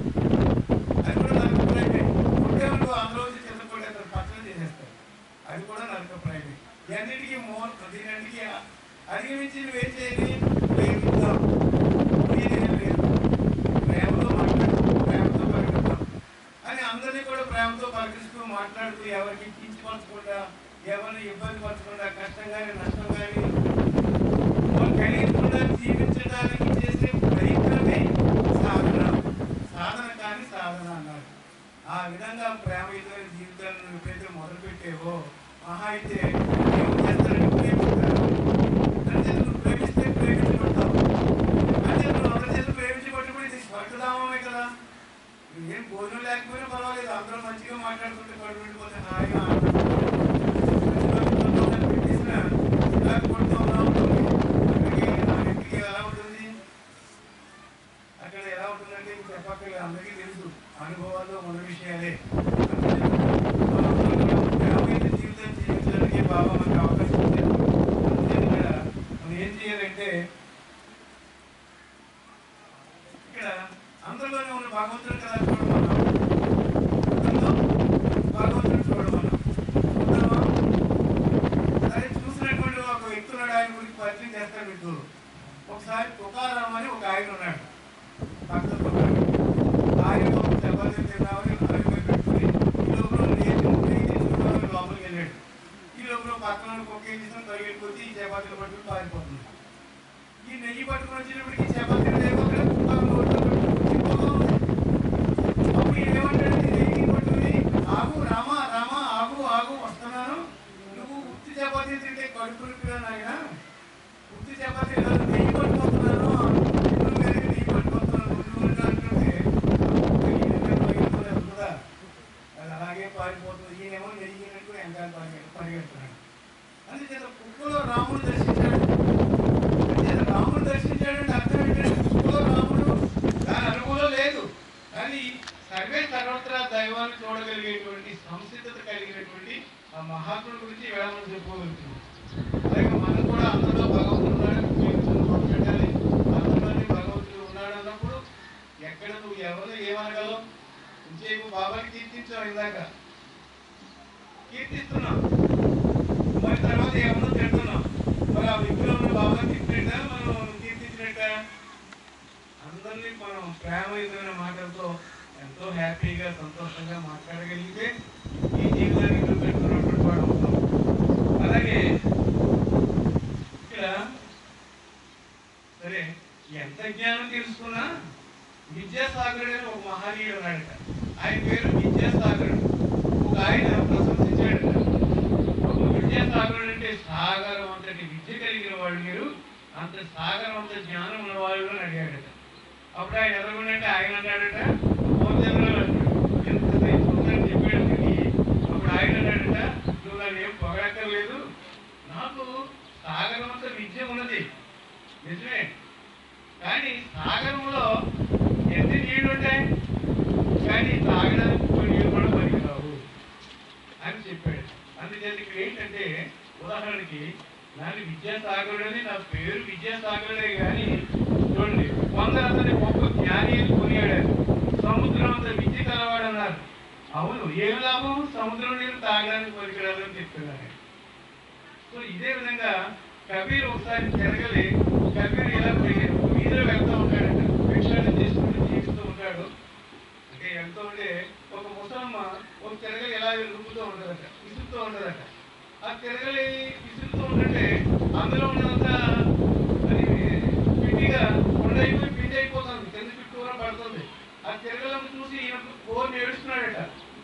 అది కూడా నరకప్రాయమే ఉంటే నువ్వు అందులో చిన్నపడేస్తారు పచ్చడి చేసేస్తారు అది కూడా నరకప్రాయమే ఇవన్నిటికీ మో దీనికి అధిగమించి నువ్వేం చేయాలి ప్రేమిద్దాం నీదేం లేదు ప్రేమతో మాట్లాడు ప్రేమతో పరిగెత్తాం అని అందరినీ కూడా ప్రేమతో పలకరిస్తూ మాట్లాడుతూ ఎవరికి కించపరచకుండా ఎవరిని ఇబ్బంది పరచకుండా కష్టం కానీ నష్టం కానీ వాళ్ళు కలిగించకుండా జీవించడానికి చేసే ప్రయత్నమే సాధన సాధన కానీ సాధన అన్నారు ఆ విధంగా ప్రేమయుతమైన జీవితాన్ని నువ్వు ఎప్పుడైతే మొదలు పెట్టేవో మహా అయితే ఏం చేస్తారంటే ప్రేమిస్తారు అంటే నువ్వు ప్రేమిస్తే ప్రేమించబడతావు అంటే నువ్వు అందరి చేత ప్రేమించబడినప్పుడు ఇది స్వర్గధామమే కదా ఏం భోజనం లేకపోయినా పర్వాలేదు అందరూ మంచిగా మాట్లాడుకుంటే కడుపు వెళ్ళిపోతే హాయిగా పెట్టేసిన చిరాకు పడుతూ ఉన్నా ఉంటుంది అక్కడికి నా ఇంటికి ఎలా ఉంటుంది బాబా మనకు అవకాశం ఇచ్చారు అందుకని ఇక్కడ మనం ఏం చేయాలంటే ఇక్కడ అందరిలోనే ఉన్న భగవంతుడు కదా చూడమన్నాం అందులో భగవంతుడు చూడమన్నాం చూద్దామా? సరే చూసినటువంటి ఒక వ్యక్తి ఉన్నాడు ఆయన గురించి పరిచయం చేస్తాడు మీకు ఒకసారి తుకారాం అని ఒక ఆయన ఉన్నాడు భక్త తుకారాం ఆయన ఒక చపాతీ తిన్నామని అడుగు పెట్టుకుని ఈ లోపల నేను నెయ్యి తీసుకుంటామని లోపలికి వెళ్ళాడు ఈ లోపల పక్కన కుక్క ఏం చేసిన పరిగెట్టుకొచ్చి ఈ చపాతీలు పట్టుకుని పారిపోతుంది ఈ నెయ్యి పట్టుకుని వచ్చినప్పటికి చపాతీలు లేవు అక్కడ కుక్క నోట్లో పెట్టుకుని తిప్పుతూ ఉంది. అప్పుడు ఈయన ఏమంటాడు ఈ నెయ్యి పట్టుకుని ఆగు రామా రామా ఆగు ఆగు వస్తున్నాను నువ్వు ఉత్తి చపాతీ తింటే కడుపు నొప్పిగా నాయన ఉత్తి చపాతీ కాదు నెయ్యి పట్టుకుంటున్నాను ఇప్పుడు కలిగి నెయ్యి పట్టుకుంటున్నాను నువ్వు ఉంటా అంటుంటే ఈయన ఎక్కడ పరిగెడుతున్నాడు కదా అది అలాగే పారిపోతుంది ఈయనేమో నెయ్యి నెట్టు వెనకాల పరిగె- పరిగెడుతున్నాడు అందుచేత కుక్కలో రాముడు దర్శించాడు అంటే రాముడు దర్శించాడంటే అర్థం ఏంటంటే కుక్కలో రాముడు దాని అనుభవం లేదు కానీ సర్వే సర్వత్రా దైవాన్ని చూడగలిగేటువంటి సంసిద్ధత కలిగినటువంటి ఆ మహాత్ముడి గురించి వేళ మనం చెప్పుకోగలుగుతుంది అలాగే మనం కూడా అందరిలో భగవంతుడు ఉన్నాడు జీవితంలో మొదలు పెట్టాలి అందరిలోనే భగవంతుడు ఉన్నాడు అన్నప్పుడు ఎక్కడ నువ్వు ఎవరు ఏమనగలవు ఇంకేపు బాబాని కీర్తించావు ఇందాక కీర్తిస్తున్నాం మరి తర్వాత ఏమన్నా తిడుతున్నాం మరి ఆ విగ్రహం బాబాని తిట్టినట్ట మనం కీర్తించినట్ట అందరినీ మనం ప్రేమయుతమైన మాటలతో ఎంతో హ్యాపీగా సంతోషంగా మాట్లాడగలిగితే ఈ జీవితాన్ని ఇప్పుడు పెట్టుకున్నటువంటి వాడు అవుతాం అలాగే ఇక్కడ సరే ఎంత జ్ఞానం తెలుసుకున్నా విద్యాసాగరుడు అని ఒక మహనీయుడు ఉన్నాడట ఆయన పేరు విద్యాసాగరుడు ఒక ఆయన ప్రశంసించాడట ఒక విద్యాసాగరుడు అంటే సాగరం అంతటి విద్య కలిగిన వాడు మీరు అంత సాగరం అంత జ్ఞానం ఉన్న వాళ్ళు అని అడిగాడట అప్పుడు ఆయన ఎదురుగుండంటే ఆయన అన్నాడట మోదీరావు ఎంత తెలుసుకుందని చెప్పాడు కానీ అప్పుడు ఆయన అన్నాడట నువ్వు నన్ను ఏం పొగడక్కర్లేదు నాకు సాగరం అంత విద్య ఉన్నది నిజమే కానీ సాగరంలో ఎన్ని నీళ్లు ఉంటాయి కానీ తాగడానికి కొన్ని నీళ్ళు కూడా పనికిరావు అని చెప్పాడు అందుచేత ఇక్కడ ఏంటంటే ఉదాహరణకి నాకు విద్యాసాగరుడు అని నా పేరు విద్యాసాగరుడే కానీ చూడండి కొందరు అతని గొప్ప జ్ఞాని అని కొనియాడారు సముద్రం అంత విద్య కలవాడు అన్నారు అవును ఏం లాభం సముద్రం నీళ్ళు తాగడానికి పనికిరాదని చెప్తున్నారు సో ఇదే విధంగా కబీర్ ఒకసారి తిరగలి కబీర్ ఇలా పోయాడు వీధిలో వెళ్తూ ఉంటాడట భిక్షాటన చేసుకుంటూ జీవిస్తూ ఉంటాడు అంటే వెళ్తూ ఉంటే ఒక ముసలమ్మ ఒక తిరగలి ఇలా రుబ్బుతూ ఉంటుందట విసురుతూ ఉంటుందట ఆ తిరగలి విసురుతూ ఉంటుంటే అందులో ఉన్నదంతా అది పిండిగా ఉండైపోయి పిండి అయిపోతుంది కింద చుట్టూరా పడుతుంది ఆ తిరగలమ్మ చూసి ఈయన కోరిని ఏడుస్తున్నాడట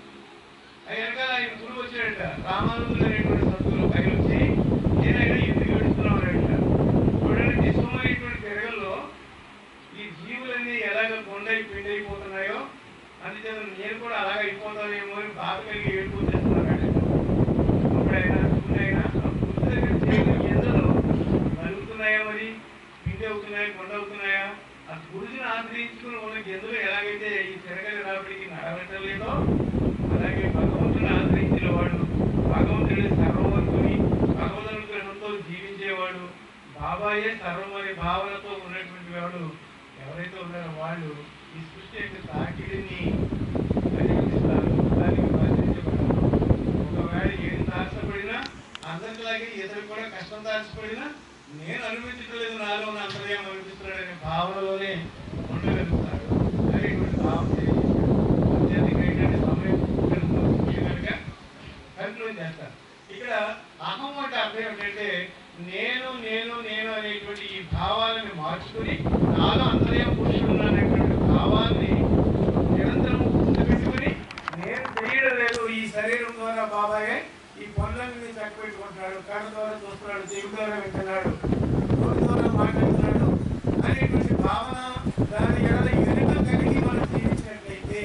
ఆ వెనకాల ఆయన గురువు వచ్చాడట రామానందుడు అనేటువంటి సద్గురు ఆయన వచ్చి నేనైనా ఎందుకు ఏడుస్తున్నాడట చూడండి నిజమైనటువంటి తిరగల్లో ఈ జీవులన్నీ ఎలాగ కొండై పిండి అయిపోతున్నాయో అందుచేత నేను కూడా అలాగ అయిపోతానేమో అని బాధ కలిగి ఏడిపోతున్నాడు అప్పుడైనా గురైనా గురి దగ్గర చేసిన ఎండలో నలుగుతున్నాయా మరి పిండి అవుతున్నాయా కొండ అవుతున్నాయా ఆ గురిని ఆశ్రయించుకుని ఉన్న గింజలు ఎలాగైతే ఈ తిరగలి రాబడికి నడవటం లేదో అలాగే భగవంతుని ఆశ్రయించిన వాడు భగవంతుడి సర్వవంతుని భగవంతుని అనుగ్రహంతో జీవించేవాడు బాబాయే సర్వం అనే భావనతో ఉన్నటువంటి వాడు ఎవరైతే ఉన్నారో వాళ్ళు ఈ సృష్టి యొక్క తాకిడిని అధిగమిస్తారు దానికి బాధించబడతారు ఒకవేళ ఏం తారసపడినా అందరిలాగే ఇతరు కూడా కష్టం తారసపడినా నేను అనుభవించట్లేదు నాలో ఉన్న అంతర్యం అనిపిస్తున్నాడనే భావనలోనే ఉండగలుగుతారు అనేటువంటి భావం తెలియజేశారు ఏంటంటే సమయం కనుక కన్క్లూడ్ చేస్తారు ఇక్కడ అహం అంటే అర్థం ఏంటంటే నేను నేను నేను అనేటువంటి ఈ భావాలను మార్చుకుని నాలో అంతర్యం పురుషుడు అనేటువంటి భావాన్ని నిరంతరం గుర్తుపెట్టుకుని నేను తెలియడం లేదు ఈ శరీరం ద్వారా బాబాయే ఈ పనులన్నీ చక్కబెట్టుకుంటున్నాడు కళ్ళ ద్వారా చూస్తున్నాడు చెవి ద్వారా వింటున్నాడు నోటి ద్వారా మాట్లాడుతున్నాడు అనేటువంటి భావన దాని ఎడల ఎరుక కలిగి మనం జీవించినట్లయితే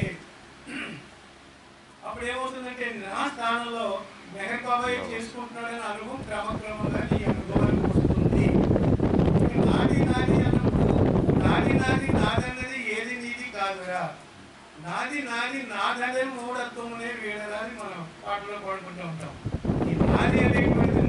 అప్పుడు ఏమవుతుందంటే నా స్థానంలో మెహర్ బాబాయ్ చేసుకుంటున్నాడని అనుభవం క్రమక్రమంగా ఈ అనుభవానికి వస్తుంది నాది నాది అన్నప్పుడు నాది నాది నాదన్నది ఏది నీది కాదురా నాది నాది నాదనే మూఢత్వమునే వీడరా అని మనం పాటలో పాడుకుంటూ ఉంటాం ఈ నాది అనేటువంటి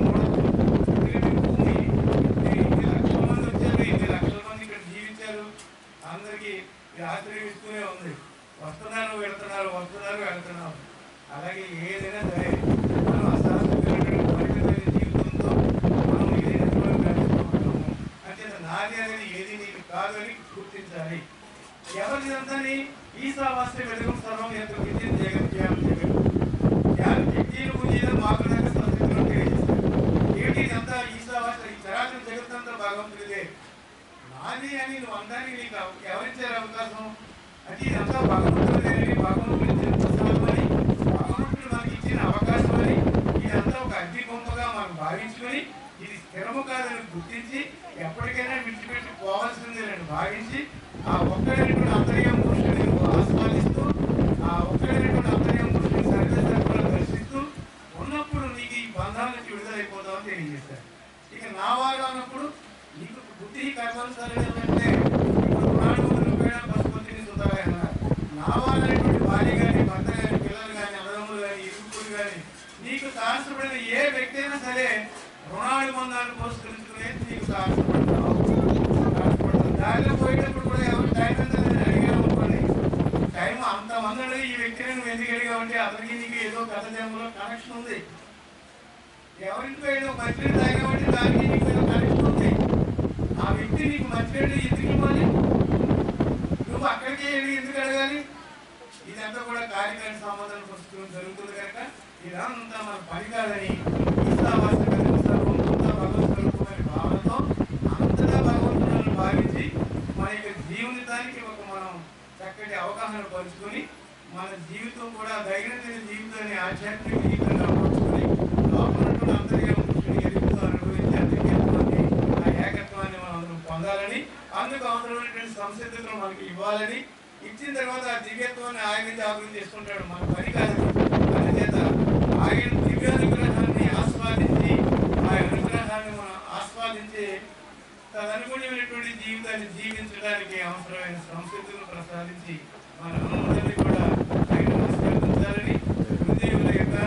ఎవరి ఇదంతాని ఈశావాస్య వెలుగు సర్వం యొక్క విద్య జగన్ జ్ఞానం జగన్ జ్ఞానం విద్యను పూజ మాకునక సంస్కృతిలో తెలియజేస్తారు ఏంటి ఇదంతా ఈశావాస్య ఈ చరాచర జగత్తంతా భగవంతుడిదే నాది అని నువ్వు అందానికి నీకు అవ- ఎవరిచ్చారు అవకాశం అంటే ఇదంతా భగవంతుడిదేనని భగవంతుడు ఇచ్చిన ప్రసాదం అని భగవంతుడు మనకి ఇచ్చిన అవకాశం అని ఇదంతా ఒక అగ్ని బొమ్మగా మనం భావించుకొని ఇది స్థిరము కాదని గుర్తించి ఎప్పటికైనా విడిచిపెట్టి పోవాల్సింది అని భావించి ఆ ఒక్కడైనటువంటి అంతర్యం పురుషుని నువ్వు ఆస్వాదిస్తూ ఆ ఒక్కడైనటువంటి అంతర్యం పురుషుని సర్వసర్వలు దర్శిస్తూ ఉన్నప్పుడు నీకు ఈ బంధాల నుంచి విడుదలైపోతామని తెలియజేశారు ఇక నా వాడు అన్నప్పుడు నీకు బుద్ధి కర్మానుసారంటే ఇప్పుడు పురాణములు కూడా పశుపతిని సుతాయి అన్నారు నా వాడు అనేటువంటి భార్య కానీ భర్త కానీ పిల్లలు కానీ అన్నదమ్ములు కానీ ఇరుకులు కానీ నీకు సహస్రపడిన ఏ వ్యక్తి అయినా సరే రుణానుబంధాన్ని పురస్కరించుకునేది నీకు సహస్రపడతావు సహస్రపడతావు దారిలో పోయేటప్పుడు కూడా ఎవరు టైం ఎంత అని అడిగారు అనుకోండి టైం అంతమంది అడిగి ఈ వ్యక్తిని నువ్వు ఎందుకు అడిగావంటే అతనికి నీకు ఏదో కథ జన్మలో కనెక్షన్ ఉంది ఎవరింటికి ఏదో మంచినీళ్ళు తాగామంటే దానికి నీకు ఏదో కనెక్షన్ ఉంది ఆ వ్యక్తి నీకు మంచినీళ్ళు ఎందుకు ఇవ్వాలి నువ్వు అక్కడికి వెళ్ళి ఎందుకు అడగాలి ఇదంతా కూడా కార్యకారి సంబంధం పుస్తకం జరుగుతుంది కనుక ఇదంతా మన పని కాదని ఈశావాస్య కనుక సర్వం అంతా భగవత్ స్వరూపమైన భావనతో అంతటా భగవంతులను భావించి మన యొక్క జీవితానికి ఒక మనం చక్కటి అవగాహన పరుచుకొని మన జీవితం కూడా దైనందిన జీవితాన్ని ఆధ్యాత్మిక జీవితంగా మార్చుకొని లోపల ఉన్నటువంటి అంతర్యం కృష్ణుని ఎదుగుతూ అనుభవించి అంతర్గత్వాన్ని ఆ ఏకత్వాన్ని మనం అందరం పొందాలని అందుకు అవసరమైనటువంటి సంసిద్ధతను మనకి ఇవ్వాలని ఇచ్చిన తర్వాత ఆ దివ్యత్వాన్ని ఆయన జాగృతి చేసుకుంటాడు మన పని కాదు అందుచేత ఆయన దివ్యానుగ్రహాన్ని ఆస్వాదించి ఆ అనుగ్రహాన్ని మనం ఆస్వాదించి తదనుగుణమైనటువంటి జీవితాన్ని జీవించడానికి అవసరమైన సంస్కృతిని ప్రసాదించి మన అందరినీ కూడా ఆయన నమస్కరించాలని గురుదేవుల యొక్క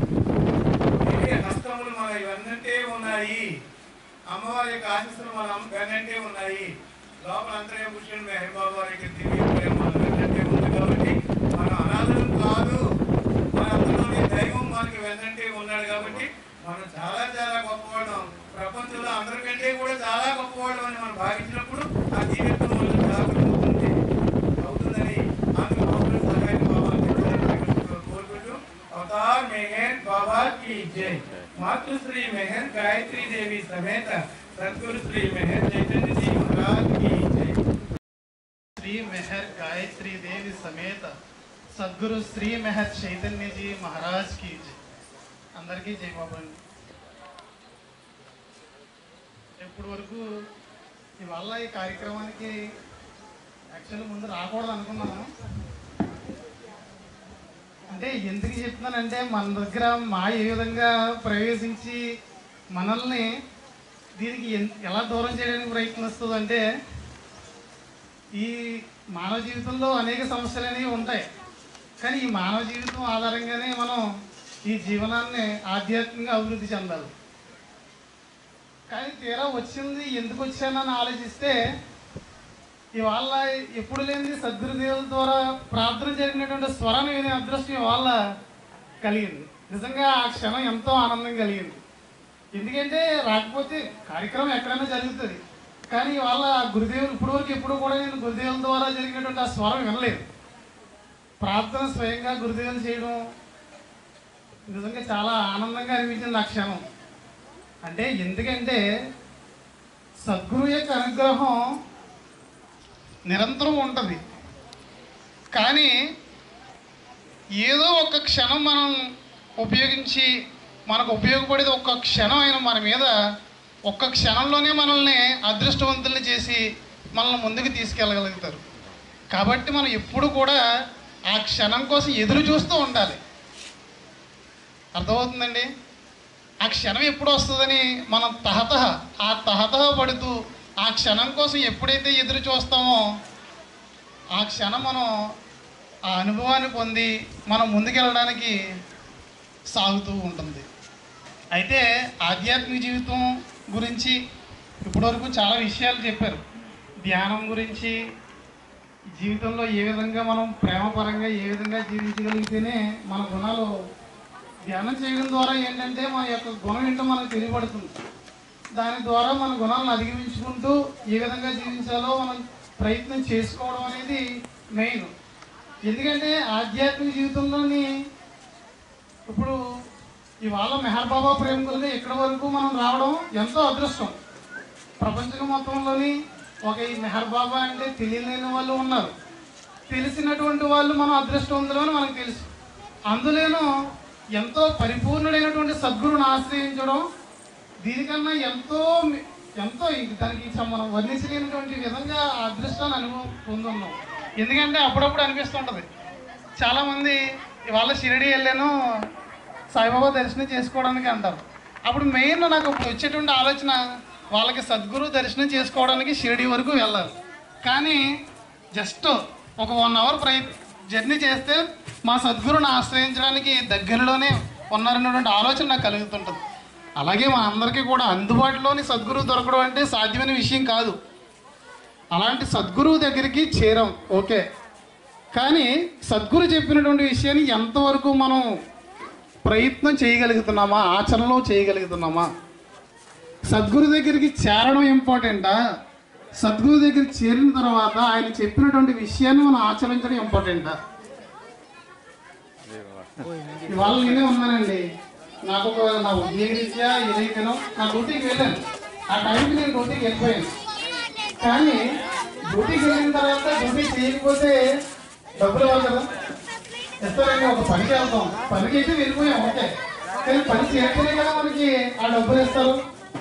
ఏ హస్తములు మన ఇవన్నంటే ఉన్నాయి అమ్మవారి యొక్క ఆశీస్సులు మన వెన్నంటే ఉన్నాయి లోపల అంతర్య పురుషుడు మెహబాబు వారి యొక్క దివ్య ప్రేమ మన వెన్నంటే ఉంది కాబట్టి మన అనాథం కాదు మన అందులోని దైవం మనకి వెన్నంటే ఉన్నాడు కాబట్టి మనం చాలా చాలా గొప్పవాళ్ళం ప్రపంచంలో అందరికంటే కూడా చాలా గొప్పవాళ్ళం అని మనం భావించినప్పుడు ఆ దివ్యత్వం వల్ల జాగ్రత్త అవుతుంది అవుతుందని అందుకు భగవంతుడి సహాయం బాబా అందించాలని కోరుకుంటూ అవతార్ మెహర్ బాబా की जय मातृश्री मेहर गायत्री देवी समेत सदगुरु श्री मेहर चैतन्य जी महाराज की जय శ్రీ మెహర్ గాయత్రి దేవి సమేత సద్గురు శ్రీ మెహర్ చైతన్యజీ మహారాజ్ కి జై. అందరికీ జై బాబు అండి ఇప్పటి వరకు ఇవాళ ఈ కార్యక్రమానికి యాక్చువల్లీ ముందు రాకూడదు అనుకున్నాను అంటే ఎందుకు చెప్తున్నానంటే మన దగ్గర మా ఏ విధంగా ప్రవేశించి మనల్ని దీనికి ఎన్- ఎలా దూరం చేయడానికి ప్రయత్నిస్తుందంటే ఈ మానవ జీవితంలో అనేక సమస్యలు అనేవి ఉంటాయి కానీ ఈ మానవ జీవితం ఆధారంగానే మనం ఈ జీవనాన్ని ఆధ్యాత్మికంగా అభివృద్ధి చెందాలి కానీ తీరా వచ్చింది ఎందుకు వచ్చానని ఆలోచిస్తే ఇవాళ ఎప్పుడు లేనిది సద్గురుదేవుల ద్వారా ప్రార్థన జరిగినటువంటి స్వరం వినే అదృష్టం ఇవాళ కలిగింది నిజంగా ఆ క్షణం ఎంతో ఆనందం కలిగింది ఎందుకంటే రాకపోతే కార్యక్రమం ఎక్కడైనా జరుగుతుంది కానీ వాళ్ళ గురుదేవులు ఇప్పుడు వరకు ఎప్పుడు కూడా నేను గురుదేవుల ద్వారా జరిగినటువంటి ఆ స్వరం వినలేదు ప్రార్థన స్వయంగా గురుదేవులు చేయడం నిజంగా చాలా ఆనందంగా అనిపించింది ఆ క్షణం అంటే ఎందుకంటే సద్గురు యొక్క అనుగ్రహం నిరంతరం ఉంటుంది కానీ ఏదో ఒక క్షణం మనం ఉపయోగించి మనకు ఉపయోగపడేది ఒక్క క్షణం అయిన మన మీద ఒక్క క్షణంలోనే మనల్ని అదృష్టవంతుల్ని చేసి మనల్ని ముందుకు తీసుకెళ్ళగలుగుతారు కాబట్టి మనం ఎప్పుడు కూడా ఆ క్షణం కోసం ఎదురు చూస్తూ ఉండాలి అర్థమవుతుందండి ఆ క్షణం ఎప్పుడు వస్తుందని మనం తహతహ ఆ తహతహ పడుతూ ఆ క్షణం కోసం ఎప్పుడైతే ఎదురు చూస్తామో ఆ క్షణం మనం ఆ అనుభవాన్ని పొంది మనం ముందుకెళ్ళడానికి సాగుతూ ఉంటుంది అయితే ఆధ్యాత్మిక జీవితం గురించి ఇప్పటివరకు చాలా విషయాలు చెప్పారు ధ్యానం గురించి జీవితంలో ఏ విధంగా మనం ప్రేమపరంగా ఏ విధంగా జీవించగలిగితేనే మన గుణాలు ధ్యానం చేయడం ద్వారా ఏంటంటే మన యొక్క గుణం ఏంటో మనకు తెలియబడుతుంది దాని ద్వారా మన గుణాలను అధిగమించుకుంటూ ఏ విధంగా జీవించాలో మనం ప్రయత్నం చేసుకోవడం అనేది మెయిన్ ఎందుకంటే ఆధ్యాత్మిక జీవితంలోని ఇప్పుడు ఇవాళ మెహర్ బాబా ప్రేమికులుగా ఇక్కడి వరకు మనం రావడం ఎంతో అదృష్టం ప్రపంచం మొత్తంలోని ఒక ఈ మెహర్ బాబా అంటే తెలియలేని వాళ్ళు ఉన్నారు తెలిసినటువంటి వాళ్ళు మనం అదృష్టవంతులు అని మనకు తెలుసు అందులోనూ ఎంతో పరిపూర్ణుడైనటువంటి సద్గురుని ఆశ్రయించడం దీనికన్నా ఎంతో మి- ఎంతో ఇంక దానికి స- మనం వర్ణించలేనటువంటి విధంగా ఆ అదృష్టాన్ని అనుభవం పొందున్నాం ఎందుకంటే అప్పుడప్పుడు అనిపిస్తుంటుంది చాలామంది ఇవాళ షిరిడి వెళ్ళాను సాయిబాబా దర్శనం చేసుకోవడానికి అంటారు అప్పుడు మెయిన్ నాకు ఇప్పుడు వచ్చేటువంటి ఆలోచన వాళ్ళకి సద్గురు దర్శనం చేసుకోవడానికి షిరిడి వరకు వెళ్ళాలి కానీ జస్ట్ ఒక వన్ అవర్ ప్రయ జర్నీ చేస్తే మా సద్గురుని ఆశ్రయించడానికి దగ్గరలోనే ఉన్నారన్నటువంటి ఆలోచన నాకు కలుగుతుంటుంది అలాగే మా అందరికీ కూడా అందుబాటులోని సద్గురువు దొరకడం అంటే సాధ్యమైన విషయం కాదు అలాంటి సద్గురువు దగ్గరికి చేరాం ఓకే కానీ సద్గురు చెప్పినటువంటి విషయాన్ని ఎంతవరకు మనం ప్రయత్నం చేయగలుగుతున్నామా ఆచరణలో చేయగలుగుతున్నామా సద్గురు దగ్గరికి చేరడం ఇంపార్టెంటా సద్గురు దగ్గరికి చేరిన తర్వాత ఆయన చెప్పినటువంటి విషయాన్ని మనం ఆచరించడం ఇంపార్టెంటా ఇవాళ నేనే ఉన్నానండి నాకు ఒక నా ఉద్యోగ రీత్యా ఏదైతేనో నా డ్యూటీకి వెళ్ళాను ఆ టైంకి నేను డ్యూటీకి వెళ్ళిపోయాను కానీ డ్యూటీకి వెళ్ళిన తర్వాత డ్యూటీ చేయకపోతే డబ్బులు ఇవ్వాలి కదా ఇస్తారండి ఒక పనికి వెళ్తాం పనికి అయితే వెళ్ళిపోయాం ఓకే కానీ పని చేస్తేనే కదా మనకి ఆ డబ్బులు ఇస్తారు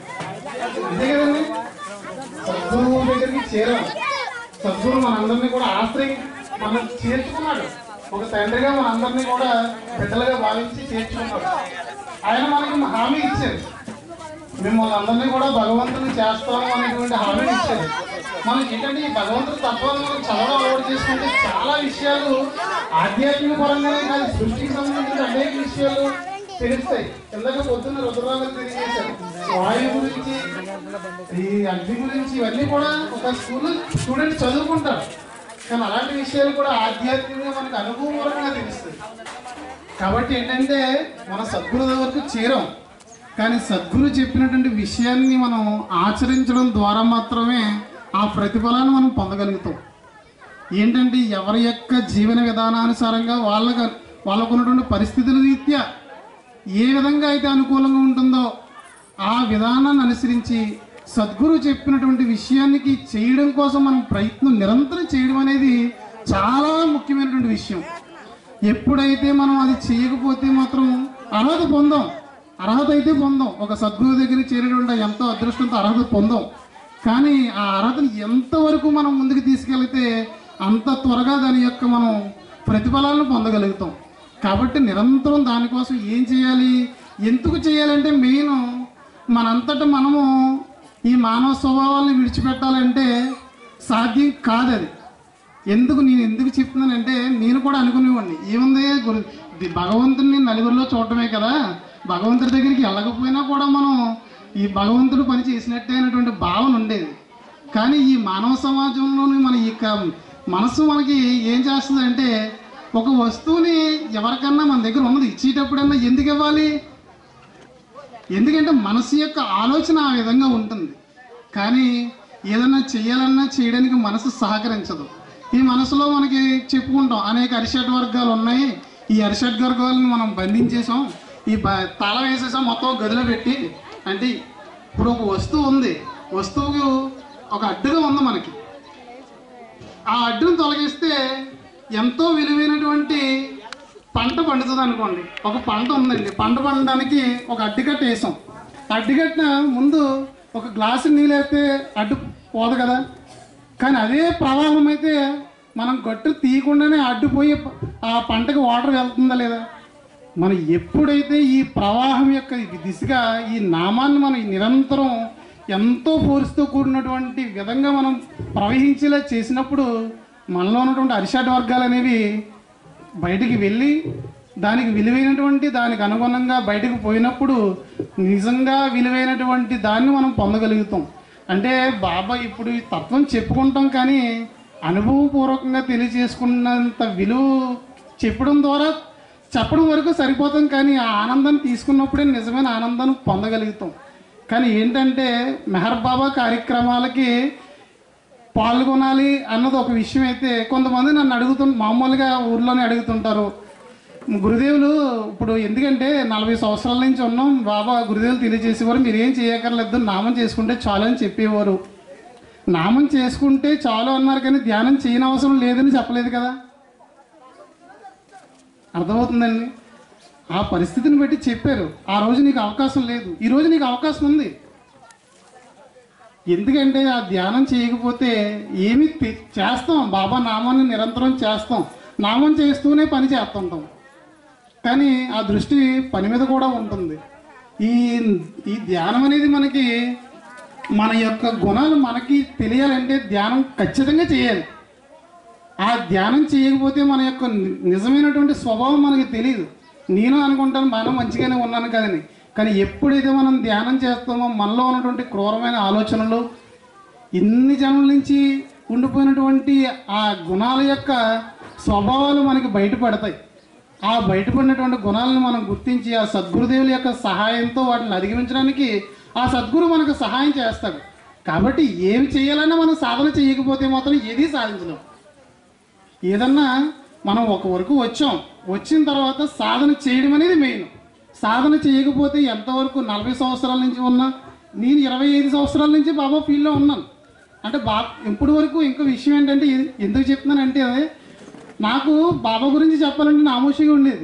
ఇదే కదండి సద్గురువు దగ్గరికి చేరాం సద్గురు మనందరినీ కూడా ఆశ్రయి మనం చేర్చుకున్నాడు ఒక తండ్రిగా మనందరినీ కూడా బిడ్డలుగా భావించి చేర్చుకున్నాడు ఆయన మనకి హామీ ఇచ్చారు మిమ్మల్ని అందరినీ కూడా భగవంతుని చేస్తాము అనేటువంటి హామీ ఇచ్చారు మనకి ఏంటంటే ఈ భగవంతుడు తత్వాన్ని మనం చదవడం అలవాటు చేసుకుంటే చాలా విషయాలు ఆధ్యాత్మిక పరంగానే కాదు సృష్టికి సంబంధించిన అనేక విషయాలు తెలుస్తాయి ఇందాక పొద్దున్న రుద్రరావు తెలియజేశారు వాయువు గురించి ఈ అగ్ని గురించి ఇవన్నీ కూడా ఒక స్కూల్ స్టూడెంట్ చదువుకుంటారు కానీ అలాంటి విషయాలు కూడా ఆధ్యాత్మికంగా మనకు అనుభవపరంగా తెలుస్తుంది కాబట్టి ఏంటంటే మన సద్గురు వరకు చేరం కానీ సద్గురు చెప్పినటువంటి విషయాన్ని మనం ఆచరించడం ద్వారా మాత్రమే ఆ ప్రతిఫలాన్ని మనం పొందగలుగుతాం ఏంటంటే ఎవరి యొక్క జీవన విధానానుసారంగా వాళ్ళకు వాళ్ళకు ఉన్నటువంటి పరిస్థితుల రీత్యా ఏ విధంగా అయితే అనుకూలంగా ఉంటుందో ఆ విధానాన్ని అనుసరించి సద్గురు చెప్పినటువంటి విషయానికి చేయడం కోసం మనం ప్రయత్నం నిరంతరం చేయడం అనేది చాలా ముఖ్యమైనటువంటి విషయం ఎప్పుడైతే మనం అది చేయకపోతే మాత్రం అర్హత పొందాం అర్హత అయితే పొందాం ఒక సద్గురు దగ్గరికి చేరేటువంటి ఎంతో అదృష్టంతో అర్హత పొందాం కానీ ఆ అర్హతను ఎంతవరకు మనం ముందుకు తీసుకెళ్తే అంత త్వరగా దాని యొక్క మనం ప్రతిఫలాలను పొందగలుగుతాం కాబట్టి నిరంతరం దానికోసం ఏం చేయాలి ఎందుకు చేయాలంటే మెయిన్ మనంతట మనము ఈ మానవ స్వభావాలను విడిచిపెట్టాలంటే సాధ్యం కాదు అది ఎందుకు నేను ఎందుకు చెప్తున్నానంటే నేను కూడా అనుకునేవాడిని ఏముంది గురు ది- భగవంతుడిని నలుగురిలో చూడటమే కదా భగవంతుడి దగ్గరికి వెళ్ళకపోయినా కూడా మనం ఈ భగవంతుడు పని చేసినట్టే అనేటువంటి భావన ఉండేది కానీ ఈ మానవ సమాజంలోని మన ఈ యొక్క మనసు మనకి ఏం చేస్తుందంటే ఒక వస్తువుని ఎవరికన్నా మన దగ్గర ఉన్నది ఇచ్చేటప్పుడన్నా ఎందుకు ఇవ్వాలి ఎందుకంటే మనసు యొక్క ఆలోచన ఆ విధంగా ఉంటుంది కానీ ఏదన్నా చేయాలన్నా చేయడానికి మనసు సహకరించదు ఈ మనసులో మనకి చెప్పుకుంటాం అనేక అరిషడ్ వర్గాలు ఉన్నాయి ఈ అరిషడ్ వర్గాలను మనం బంధించేసాం ఈ బ తాళం వేసేసాం మొత్తం గదిలో పెట్టి అంటే ఇప్పుడు ఒక వస్తువు ఉంది వస్తువుకు ఒక అడ్డుగా ఉంది మనకి ఆ అడ్డును తొలగిస్తే ఎంతో విలువైనటువంటి పంట పండుతుంది అనుకోండి ఒక పంట ఉందండి పంట పండడానికి ఒక అడ్డుకట్ట వేసాం అడ్డుకట్ట ముందు ఒక గ్లాసు నీళ్ళు వేస్తే అడ్డు పోదు కదా కానీ అదే ప్రవాహం అయితే మనం గట్టు తీయకుండానే అడ్డుపోయి ఆ పంటకి వాటర్ వెళ్తుందా లేదా మనం ఎప్పుడైతే ఈ ప్రవాహం యొక్క దిశగా ఈ నామాన్ని మనం నిరంతరం ఎంతో ఫోర్స్తో కూడినటువంటి విధంగా మనం ప్రవహించేలా చేసినప్పుడు మనలో ఉన్నటువంటి అరిషడ్ వర్గాలు అనేవి బయటికి వెళ్ళి దానికి విలువైనటువంటి దానికి అనుగుణంగా బయటకు పోయినప్పుడు నిజంగా విలువైనటువంటి దాన్ని మనం పొందగలుగుతాం అంటే బాబా ఇప్పుడు ఈ తత్వం చెప్పుకుంటాం కానీ అనుభవపూర్వకంగా తెలియజేసుకున్నంత విలువ చెప్పడం ద్వారా చెప్పడం వరకు సరిపోతాం కానీ ఆ ఆనందాన్ని తీసుకున్నప్పుడే నిజమైన ఆనందాన్ని పొందగలుగుతాం కానీ ఏంటంటే మెహర్ బాబా కార్యక్రమాలకి పాల్గొనాలి అన్నది ఒక విషయం అయితే కొంతమంది నన్ను అడుగుతు మామూలుగా ఊర్లోనే అడుగుతుంటారు గురుదేవులు ఇప్పుడు ఎందుకంటే నలభై సంవత్సరాల నుంచి ఉన్నాం బాబా గురుదేవులు తెలియజేసేవారు మీరు ఏం చేయక్కర్లేదు నామం చేసుకుంటే చాలు అని చెప్పేవారు నామం చేసుకుంటే చాలు అన్నారు కానీ ధ్యానం చేయని అవసరం లేదని చెప్పలేదు కదా అర్థమవుతుందండి ఆ పరిస్థితిని బట్టి చెప్పారు ఆ రోజు నీకు అవకాశం లేదు ఈ రోజు నీకు అవకాశం ఉంది ఎందుకంటే ఆ ధ్యానం చేయకపోతే ఏమి తె- చేస్తాం బాబా నామాన్ని నిరంతరం చేస్తాం నామం చేస్తూనే పని చేస్తుంటాం కానీ ఆ దృష్టి పని మీద కూడా ఉంటుంది ఈ ఈ ధ్యానం అనేది మనకి మన యొక్క గుణాలు మనకి తెలియాలంటే ధ్యానం ఖచ్చితంగా చేయాలి ఆ ధ్యానం చేయకపోతే మన యొక్క ని- నిజమైనటువంటి స్వభావం మనకి తెలియదు నేను అనుకుంటాను మనం మంచిగానే ఉన్నాను కదని కానీ ఎప్పుడైతే మనం ధ్యానం చేస్తామో మనలో ఉన్నటువంటి క్రూరమైన ఆలోచనలు ఇన్ని జన్మల నుంచి ఉండిపోయినటువంటి ఆ గుణాల యొక్క స్వభావాలు మనకి బయటపడతాయి ఆ బయటపడినటువంటి గుణాలను మనం గుర్తించి ఆ సద్గురుదేవుల యొక్క సహాయంతో వాటిని అధిగమించడానికి ఆ సద్గురు మనకు సహాయం చేస్తాడు కాబట్టి ఏమి చేయాలన్నా మనం సాధన చేయకపోతే మాత్రం ఏదీ సాధించలేం ఏదన్నా మనం ఒక వరకు వచ్చాం వచ్చిన తర్వాత సాధన చేయడం అనేది మెయిన్ సాధన చేయకపోతే ఎంతవరకు నలభై సంవత్సరాల నుంచి ఉన్నా నేను ఇరవై ఐదు సంవత్సరాల నుంచి బాబా ఫీల్డ్లో ఉన్నాను అంటే బా ఇప్పటి వరకు ఇంకో విషయం ఏంటంటే ఎ- ఎందుకు చెప్తున్నానంటే నాకు బాబా గురించి చెప్పాలంటే నామోషిగా ఉండేది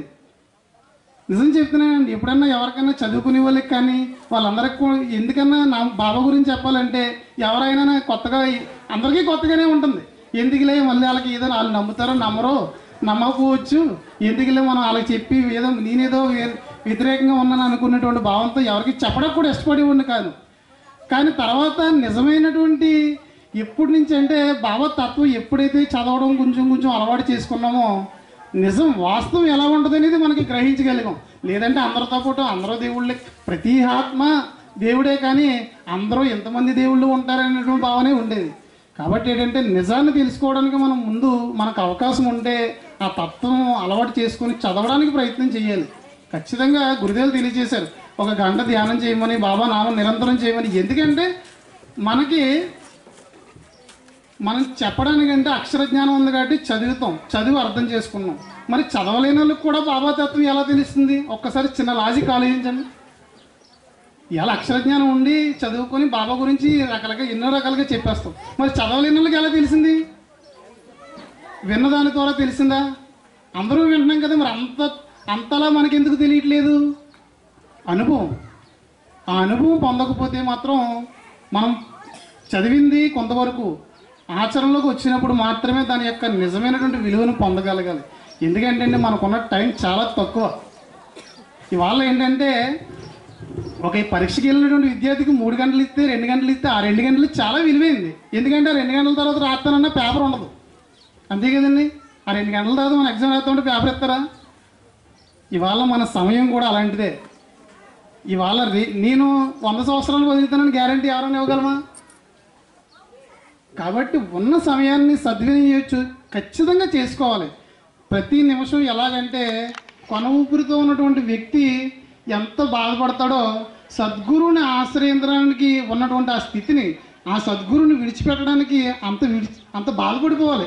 నిజం చెప్తున్నానండి ఎప్పుడన్నా ఎవరికైనా చదువుకునే వాళ్ళకి కానీ వాళ్ళందరికీ కూడా ఎందుకన్నా నా బాబా గురించి చెప్పాలంటే ఎవరైనా నాకు కొత్తగా అందరికీ కొత్తగానే ఉంటుంది ఎందుకులే మళ్ళీ వాళ్ళకి ఏదో వాళ్ళు నమ్ముతారో నమ్మరో నమ్మకపోవచ్చు ఎందుకులే మనం వాళ్ళకి చెప్పి ఏదో నేనేదో వే- వ్యతిరేకంగా ఉన్నాను అనుకున్నటువంటి భావంతో ఎవరికి చెప్పడానికి కూడా ఇష్టపడి ఉండి కాదు కానీ తర్వాత నిజమైనటువంటి ఎప్పటి నుంచి అంటే బాబా తత్వం ఎప్పుడైతే చదవడం కొంచెం కొంచెం అలవాటు చేసుకున్నామో నిజం వాస్తవం ఎలా ఉంటుంది అనేది మనకి గ్రహించగలిగాం లేదంటే అందరితో పాటు అందరూ దేవుళ్ళే ప్రతి ఆత్మ దేవుడే కానీ అందరూ ఎంతమంది దేవుళ్ళు ఉంటారనేటువంటి భావనే ఉండేది కాబట్టి ఏంటంటే నిజాన్ని తెలుసుకోవడానికి మనం ముందు మనకు అవకాశం ఉంటే ఆ తత్వం అలవాటు చేసుకొని చదవడానికి ప్రయత్నం చేయాలి ఖచ్చితంగా గురుదేవులు తెలియజేశారు ఒక గంట ధ్యానం చేయమని బాబా నామం నిరంతరం చేయమని ఎందుకంటే మనకి మనం చెప్పడానికంటే అక్షర జ్ఞానం ఉంది కాబట్టి చదువుతాం చదివి అర్థం చేసుకున్నాం మరి చదవలేని వాళ్ళకి కూడా బాబా తత్వం ఎలా తెలుస్తుంది ఒక్కసారి చిన్న లాజిక్ ఆలోచించండి ఇలా అక్షర జ్ఞానం ఉండి చదువుకొని బాబా గురించి రకరకాల ఎన్నో రకాలుగా చెప్పేస్తాం మరి చదవలేని వాళ్ళకి ఎలా తెలిసింది విన్నదాని ద్వారా తెలిసిందా అందరూ వింటున్నాం కదా మరి అంత అంతలా మనకి ఎందుకు తెలియట్లేదు అనుభవం ఆ అనుభవం పొందకపోతే మాత్రం మనం చదివింది కొంతవరకు ఆచరణలోకి వచ్చినప్పుడు మాత్రమే దాని యొక్క నిజమైనటువంటి విలువను పొందగలగాలి ఎందుకంటే అండి మనకున్న టైం చాలా తక్కువ ఇవాళ ఏంటంటే ఒక ఈ పరీక్షకి వెళ్ళినటువంటి విద్యార్థికి మూడు గంటలు ఇస్తే రెండు గంటలు ఇస్తే ఆ రెండు గంటలు చాలా విలువైంది ఎందుకంటే ఆ రెండు గంటల తర్వాత రాస్తానన్న పేపర్ ఉండదు అంతే కదండి ఆ రెండు గంటల తర్వాత మన ఎగ్జామ్ రాస్తామంటే పేపర్ ఇస్తారా ఇవాళ మన సమయం కూడా అలాంటిదే ఇవాళ రే నేను వంద సంవత్సరాలు బతుకుతానని గ్యారంటీ ఎవరైనా ఇవ్వగలమా కాబట్టి ఉన్న సమయాన్ని సద్వినియోగించు ఖచ్చితంగా చేసుకోవాలి ప్రతి నిమిషం ఎలాగంటే కొన ఊపిరితో ఉన్నటువంటి వ్యక్తి ఎంత బాధపడతాడో సద్గురువుని ఆశ్రయించడానికి ఉన్నటువంటి ఆ స్థితిని ఆ సద్గురుని విడిచిపెట్టడానికి అంత విడిచి అంత బాధపడిపోవాలి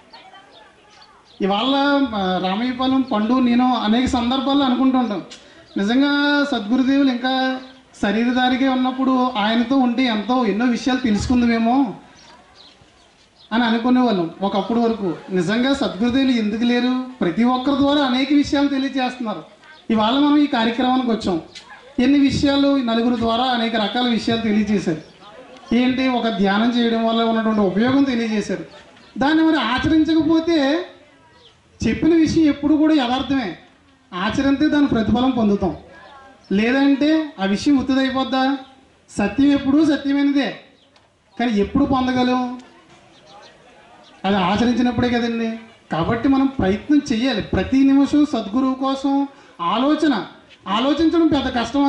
ఇవాళ ఆ, రామయ్యపాలెం పండు నేను అనేక సందర్భాల్లో అనుకుంటూ ఉంటాం నిజంగా సద్గురుదేవులు ఇంకా శరీరధారిగా ఉన్నప్పుడు ఆయనతో ఉంటే ఎంతో ఎన్నో విషయాలు తెలుసుకుందామేమో అని అనుకునేవాళ్ళం ఒకప్పుడు వరకు నిజంగా సద్గురుదేవులు ఎందుకు లేరు ప్రతి ఒక్కరి ద్వారా అనేక విషయాలు తెలియజేస్తున్నారు ఇవాళ మనం ఈ కార్యక్రమానికి వచ్చాం ఎన్ని విషయాలు ఈ నలుగురు ద్వారా అనేక రకాల విషయాలు తెలియజేశారు ఏంటి ఒక ధ్యానం చేయడం వల్ల ఉన్నటువంటి ఉపయోగం తెలియజేశారు దాన్ని మరి ఆచరించకపోతే చెప్పిన విషయం ఎప్పుడు కూడా యథార్థమే ఆచరిస్తే దాని ప్రతిఫలం పొందుతాం లేదంటే ఆ విషయం ఉత్తుదైపోద్దా సత్యం ఎప్పుడు సత్యమైనదే కానీ ఎప్పుడు పొందగలం అది ఆచరించినప్పుడే కదండి కాబట్టి మనం ప్రయత్నం చేయాలి ప్రతి నిమిషం సద్గురువు కోసం ఆలోచన ఆలోచించడం పెద్ద కష్టమా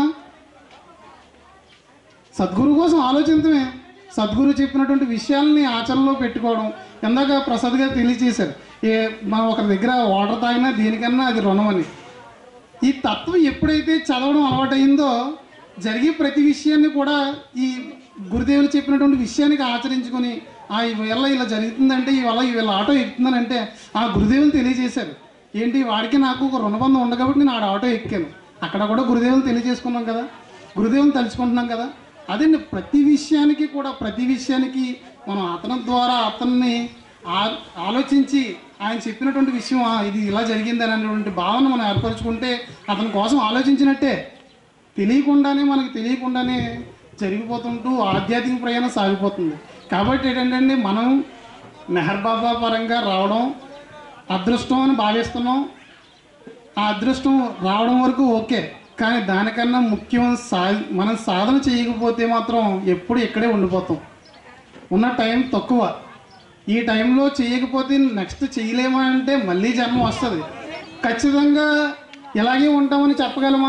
సద్గురువు కోసం ఆలోచించడమే సద్గురు చెప్పినటువంటి విషయాల్ని ఆచరణలో పెట్టుకోవడం ఇందాక ప్రసాద్ గారు తెలియజేశారు ఏ మనం ఒకరి దగ్గర వాటర్ తాగినా దేనికన్నా అది రుణం అని ఈ తత్వం ఎప్పుడైతే చదవడం అలవాటైందో జరిగే ప్రతి విషయాన్ని కూడా ఈ గురుదేవులు చెప్పినటువంటి విషయానికి ఆచరించుకొని ఆ ఇవాళ ఇలా జరుగుతుందంటే ఇవాళ ఇవాళ ఆటో ఎక్కుతుందనంటే ఆ గురుదేవులు తెలియజేశారు ఏంటి వాడికి నాకు ఒక రుణబంధం ఉంది కాబట్టి నేను ఆడ ఆటో ఎక్కాను అక్కడ కూడా గురుదేవుని తెలియజేసుకున్నాం కదా గురుదేవుని తలుచుకుంటున్నాం కదా అదే ప్రతి విషయానికి కూడా ప్రతి విషయానికి మనం అతని ద్వారా అతన్ని ఆ- ఆలోచించి ఆయన చెప్పినటువంటి విషయం "ఆ, ఇది ఇలా జరిగింది అనేటువంటి భావన మనం ఏర్పరచుకుంటే అతని కోసం ఆలోచించినట్టే తెలియకుండానే మనకు తెలియకుండానే జరిగిపోతుంటూ ఆధ్యాత్మిక ప్రయాణం సాగిపోతుంది కాబట్టి ఏంటంటే మనం మెహర్ బాబా పరంగా రావడం అదృష్టం అని భావిస్తున్నాం ఆ అదృష్టం రావడం వరకు ఓకే కానీ దానికన్నా ముఖ్యం సా మనం సాధన చేయకపోతే మాత్రం ఎప్పుడు ఇక్కడే ఉండిపోతాం ఉన్న టైం తక్కువ ఈ టైంలో చేయకపోతే నెక్స్ట్ చేయలేమా అంటే మళ్ళీ జన్మ వస్తుంది ఖచ్చితంగా ఇలాగే ఉంటామని చెప్పగలమా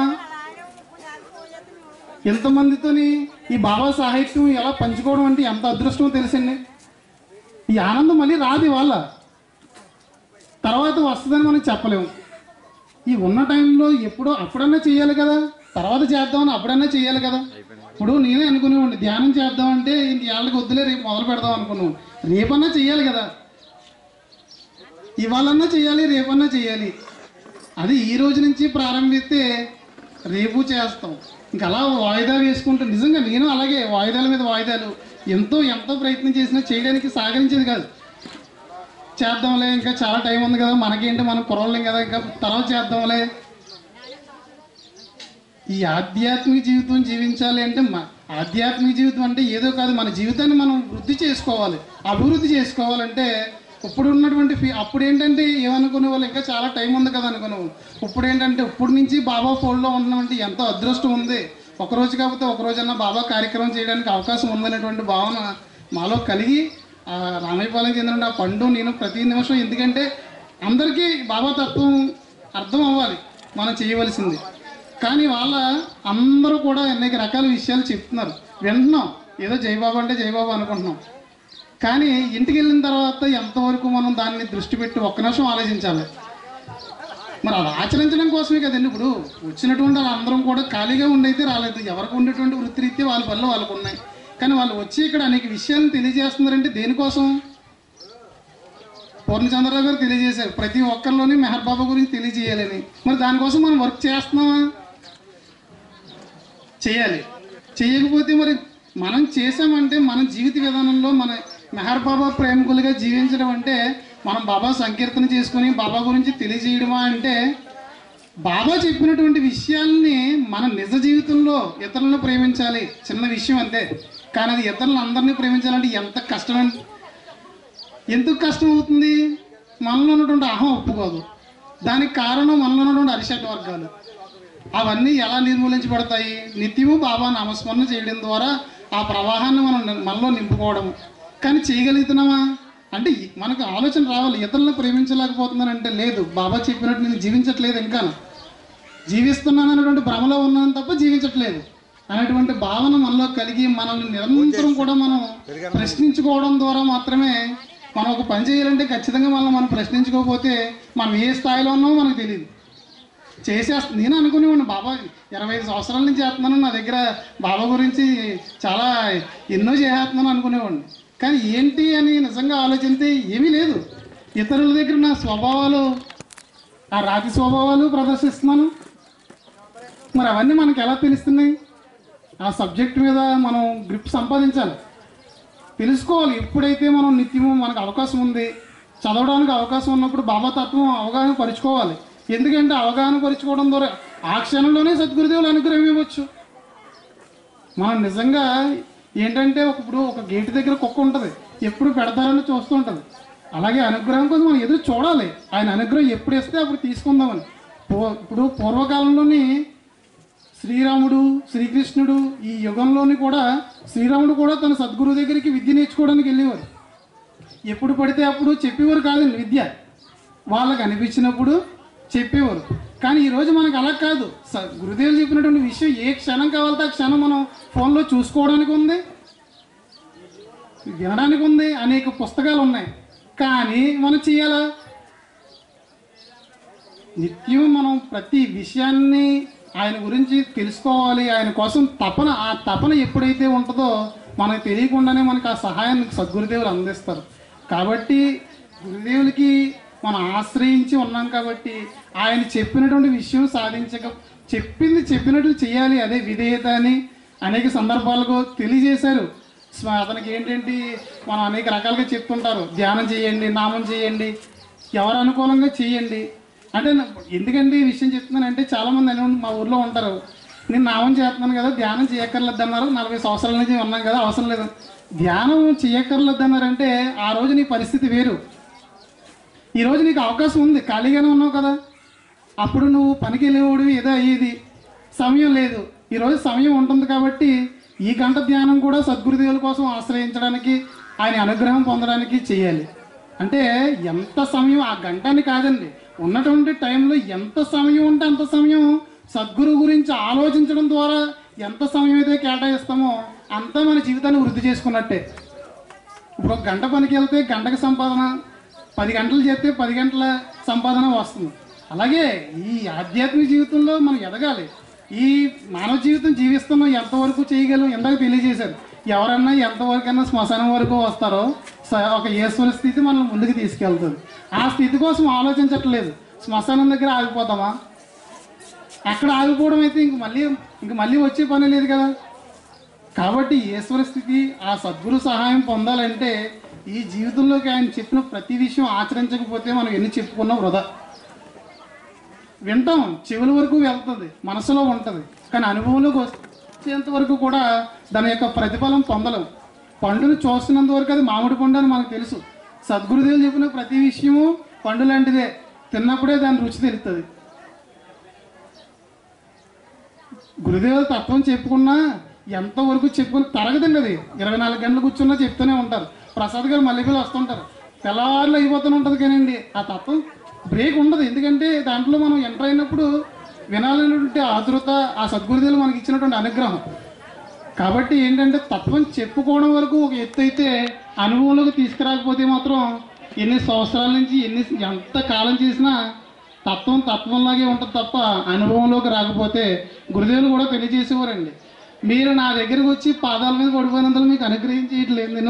ఎంతమందితోని ఈ బాబా సాహిత్యం ఎలా పంచుకోవడం అంటే ఎంత అదృష్టమో తెలుసండి ఈ ఆనందం మళ్ళీ రాదు వాళ్ళ తర్వాత వస్తుందని మనం చెప్పలేము ఈ ఉన్న టైంలో ఎప్పుడో అప్పుడన్నా చేయాలి కదా తర్వాత చేద్దామని అప్పుడన్నా చేయాలి కదా ఇప్పుడు నేనే అనుకునేవాడిని ధ్యానం చేద్దామంటే ఇంక ఏళ్ళకి వద్దులే రేపు మొదలు పెడదాం అనుకున్నాను రేపన్నా చేయాలి కదా ఇవాళన్నా చేయాలి రేపన్నా చేయాలి అది ఈ రోజు నుంచి ప్రారంభిస్తే రేపు చేస్తాం ఇంకా అలా వాయిదా వేసుకుంటూ నిజంగా నేను అలాగే వాయిదాల మీద వాయిదాలు ఎంతో ఎంతో ప్రయత్నం చేసినా చేయడానికి సాగరించేది కాదు చేద్దాంలే ఇంకా చాలా టైం ఉంది కదా మనకేంటి మనం కురవలేం కదా ఇంకా తర్వాత చేద్దాంలే ఈ ఆధ్యాత్మిక జీవితం జీవించాలి అంటే మ- ఆధ్యాత్మిక జీవితం అంటే ఏదో కాదు మన జీవితాన్ని మనం వృద్ధి చేసుకోవాలి అభివృద్ధి చేసుకోవాలంటే ఇప్పుడు ఉన్నటువంటి ఫీ అప్పుడు ఏంటంటే ఏమనుకునే వాళ్ళు ఇంకా చాలా టైం ఉంది కదా అనుకునే వాళ్ళు ఇప్పుడు ఏంటంటే ఇప్పుడు నుంచి బాబా ఫోన్లో ఉన్నామంటే ఎంతో అదృష్టం ఉంది ఒక రోజు కాకపోతే ఒక రోజన్నా బాబా కార్యక్రమం చేయడానికి అవకాశం ఉందనేటువంటి భావన మాలో కలిగి ఆ రామయ్యపాలెం చెందిన ఆ పండు నేను ప్రతి నిమిషం ఎందుకంటే అందరికీ బాబా తత్వం అర్థం అవ్వాలి మనం చేయవలసింది కానీ వాళ్ళ అందరూ కూడా అనేక రకాల విషయాలు చెప్తున్నారు వింటున్నాం ఏదో జయబాబు అంటే జయబాబు అనుకుంటున్నాం కానీ ఇంటికి వెళ్ళిన తర్వాత ఎంతవరకు మనం దాన్ని దృష్టి పెట్టి ఒక్క నిమిషం ఆలోచించాలి మరి అది ఆచరించడం కోసమే కదండి ఇప్పుడు వచ్చినటువంటి వాళ్ళందరం కూడా ఖాళీగా ఉండైతే రాలేదు ఎవరికి ఉండేటువంటి వృత్తిరీత్యా వాళ్ళ పనులు వాళ్ళకు ఉన్నాయి కానీ వాళ్ళు వచ్చి ఇక్కడ అనేక విషయాలను తెలియజేస్తున్నారంటే దేనికోసం పూర్ణచంద్రరావు గారు తెలియజేశారు ప్రతి ఒక్కరిలోని మెహర్ బాబా గురించి తెలియజేయాలని మరి దానికోసం మనం వర్క్ చేస్తున్నామా చేయాలి చేయకపోతే మరి మనం చేసామంటే మన జీవిత విధానంలో మన మెహర్ బాబా ప్రేమికులుగా జీవించడం అంటే మనం బాబా సంకీర్తన చేసుకుని బాబా గురించి తెలియజేయడమా అంటే బాబా చెప్పినటువంటి విషయాల్ని మన నిజ జీవితంలో ఇతరులను ప్రేమించాలి చిన్న విషయం అంతే కానీ అది ఇతరులను అందరినీ ప్రేమించాలంటే ఎంత కష్టమండి ఎందుకు కష్టం అవుతుంది మనలో ఉన్నటువంటి అహం ఒప్పుకోదు దానికి కారణం మనలో ఉన్నటువంటి అరిషట్ వర్గాలు అవన్నీ ఎలా నిర్మూలించబడతాయి నిత్యము బాబా నామస్మరణ చేయడం ద్వారా ఆ ప్రవాహాన్ని మనం ని- మనలో నింపుకోవడం కానీ చేయగలుగుతున్నామా అంటే ఈ- మనకు ఆలోచన రావాలి ఇతరులను ప్రేమించలేకపోతున్నాను అంటే లేదు బాబా చెప్పినట్టు నేను జీవించట్లేదు ఇంకా జీవిస్తున్నాను అనేటువంటి భ్రమలో ఉన్నాను తప్ప జీవించట్లేదు అనేటువంటి భావన మనలో కలిగి మనల్ని నిరంతరం కూడా మనం ప్రశ్నించుకోవడం ద్వారా మాత్రమే మనం ఒక పని చేయాలంటే ఖచ్చితంగా మనం మనం ప్రశ్నించుకోకపోతే మనం ఏ స్థాయిలో ఉన్నామో మనకు తెలియదు చేసేస్తా నేను అనుకునేవాడిని బాబా ఇరవై ఐదు సంవత్సరాల నుంచి చేస్తున్నాను నా దగ్గర బాబా గురించి చాలా ఎన్నో చేసేస్తున్నాను అనుకునేవాడిని కానీ ఏంటి అని నిజంగా ఆలోచిస్తే ఏమీ లేదు ఇతరుల దగ్గర నా స్వభావాలు ఆ రాతి స్వభావాలు ప్రదర్శిస్తున్నాను మరి అవన్నీ మనకు ఎలా తెలుస్తున్నాయి ఆ సబ్జెక్ట్ మీద మనం గ్రిప్ సంపాదించాలి తెలుసుకోవాలి ఎప్పుడైతే మనం నిత్యము మనకు అవకాశం ఉంది చదవడానికి అవకాశం ఉన్నప్పుడు బాబా తత్వం అవగాహన పరుచుకోవాలి ఎందుకంటే అవగాహన పరుచుకోవడం ద్వారా ఆ క్షణంలోనే సద్గురుదేవులు అనుగ్రహం ఇవ్వచ్చు మనం నిజంగా ఏంటంటే ఒక ఇప్పుడు ఒక గేట్ దగ్గర కుక్క ఉంటుంది ఎప్పుడు పెడతారని చూస్తూ ఉంటుంది అలాగే అనుగ్రహం కోసం మనం ఎదురు చూడాలి ఆయన అనుగ్రహం ఎప్పుడు ఇస్తే అప్పుడు తీసుకుందామని పూ- ఇప్పుడు పూర్వకాలంలోని శ్రీరాముడు శ్రీకృష్ణుడు ఈ యుగంలోని కూడా శ్రీరాముడు కూడా తన సద్గురు దగ్గరికి విద్య నేర్చుకోవడానికి వెళ్ళేవారు ఎప్పుడు పడితే అప్పుడు చెప్పేవారు కాదండి విద్య వాళ్ళకి అనిపించినప్పుడు చెప్పేవారు కానీ ఈరోజు మనకు అలా కాదు స- గురుదేవులు చెప్పినటువంటి విషయం ఏ క్షణం కావాలంటే ఆ క్షణం మనం ఫోన్లో చూసుకోవడానికి ఉంది వినడానికి ఉంది అనేక పుస్తకాలు ఉన్నాయి కానీ మనం చేయాలా నిత్యం మనం ప్రతి విషయాన్ని ఆయన గురించి తెలుసుకోవాలి ఆయన కోసం తపన ఆ తపన ఎప్పుడైతే ఉంటుందో మనకు తెలియకుండానే మనకు ఆ సహాయాన్ని సద్గురుదేవులు అందిస్తారు కాబట్టి గురుదేవులకి మనం ఆశ్రయించి ఉన్నాం కాబట్టి ఆయన చెప్పినటువంటి విషయం సాధించక చెప్పింది చెప్పినట్లు చేయాలి అదే విధేయత అని అనేక సందర్భాలకు తెలియజేశారు స్వ- అతనికి ఏంటంటే మనం అనేక రకాలుగా చెప్తుంటారు ధ్యానం చేయండి నామం చేయండి ఎవరు అనుకూలంగా చేయండి అంటే నా- ఎందుకంటే ఈ విషయం చెప్తున్నానంటే చాలామంది అనే మా ఊర్లో ఉంటారు నేను నామం చేస్తున్నాను కదా ధ్యానం చేయక్కర్లేదు అన్నారు నలభై సంవత్సరాల నుంచి ఉన్నాం కదా అవసరం లేదు ధ్యానం చేయక్కర్లేదు అన్నారంటే ఆ రోజు నీ పరిస్థితి వేరు ఈరోజు నీకు అవకాశం ఉంది ఖాళీగానే ఉన్నావు కదా అప్పుడు నువ్వు పనికి వెళ్ళేవాడివి ఏదో అయ్యేది సమయం లేదు ఈరోజు సమయం ఉంటుంది కాబట్టి ఈ గంట ధ్యానం కూడా సద్గురుదేవుల కోసం ఆశ్రయించడానికి ఆయన అనుగ్రహం పొందడానికి చేయాలి అంటే ఎంత సమయం ఆ గంటని కాదండి ఉన్నటువంటి టైంలో ఎంత సమయం ఉంటే అంత సమయం సద్గురు గురించి ఆలోచించడం ద్వారా ఎంత సమయం అయితే కేటాయిస్తామో అంతా మన జీవితాన్ని వృద్ధి చేసుకున్నట్టే ఇప్పుడు ఒక గంట పనికి వెళ్తే గంటకి సంపాదన పది గంటలు చేస్తే పది గంటల సంపాదన వస్తుంది అలాగే ఈ ఆధ్యాత్మిక జీవితంలో మనం ఎదగాలి ఈ మానవ జీవితం జీవిస్తున్నాం ఎంతవరకు చేయగలం ఎందాక తెలియజేశారు ఎవరన్నా ఎంతవరకైనా శ్మశానం వరకు వస్తారో స- ఒక ఈశ్వర స్థితి మనం ముందుకు తీసుకెళ్తుంది ఆ స్థితి కోసం ఆలోచించట్లేదు శ్మశానం దగ్గర ఆగిపోతామా అక్కడ ఆగిపోవడం అయితే ఇంక మళ్ళీ ఇంక మళ్ళీ వచ్చే పని లేదు కదా కాబట్టి ఈశ్వర స్థితి ఆ సద్గురు సహాయం పొందాలంటే ఈ జీవితంలోకి ఆయన చెప్పిన ప్రతి విషయం ఆచరించకపోతే మనం ఎన్ని చెప్పుకున్నా వృధా వింటాం చెవుల వరకు వెళ్తుంది మనసులో ఉంటుంది కానీ అనుభవంలోకి వచ్చేంత వరకు కూడా దాని యొక్క ప్రతిఫలం పొందలేం పండును చూస్తున్నంత వరకు అది మామిడి పండు అని మనకు తెలుసు సద్గురుదేవులు చెప్పిన ప్రతి విషయము పండు లాంటిదే తిన్నప్పుడే దాని రుచి తెలుస్తుంది గురుదేవుల తత్వం చెప్పుకున్నా ఎంతవరకు చెప్పుకుని తరగదండి అది ఇరవై నాలుగు గంటలు కూర్చున్నా చెప్తూనే ఉంటారు ప్రసాద్ గారు మల్లెపల్లి వస్తుంటారు తెల్లవారులు అయిపోతూనే ఉంటుంది కానివ్వండి ఆ తత్వం బ్రేక్ ఉండదు ఎందుకంటే దాంట్లో మనం ఎంటర్ అయినప్పుడు వినాలనేటువంటి ఆతృత ఆ సద్గురుదేవులు మనకి ఇచ్చినటువంటి అనుగ్రహం కాబట్టి ఏంటంటే తత్వం చెప్పుకోవడం వరకు ఒక ఎత్తు అయితే అనుభవంలోకి తీసుకురాకపోతే మాత్రం ఎన్ని సంవత్సరాల నుంచి ఎన్ని ఎంత కాలం చేసినా తత్వం తత్వంలాగే ఉంటుంది తప్ప అనుభవంలోకి రాకపోతే గురుదేవులు కూడా తెలియజేసేవారండి మీరు నా దగ్గరికి వచ్చి పాదాల మీద పడిపోయినందుకు మీకు అనుగ్రహించేయట్లేదు నేను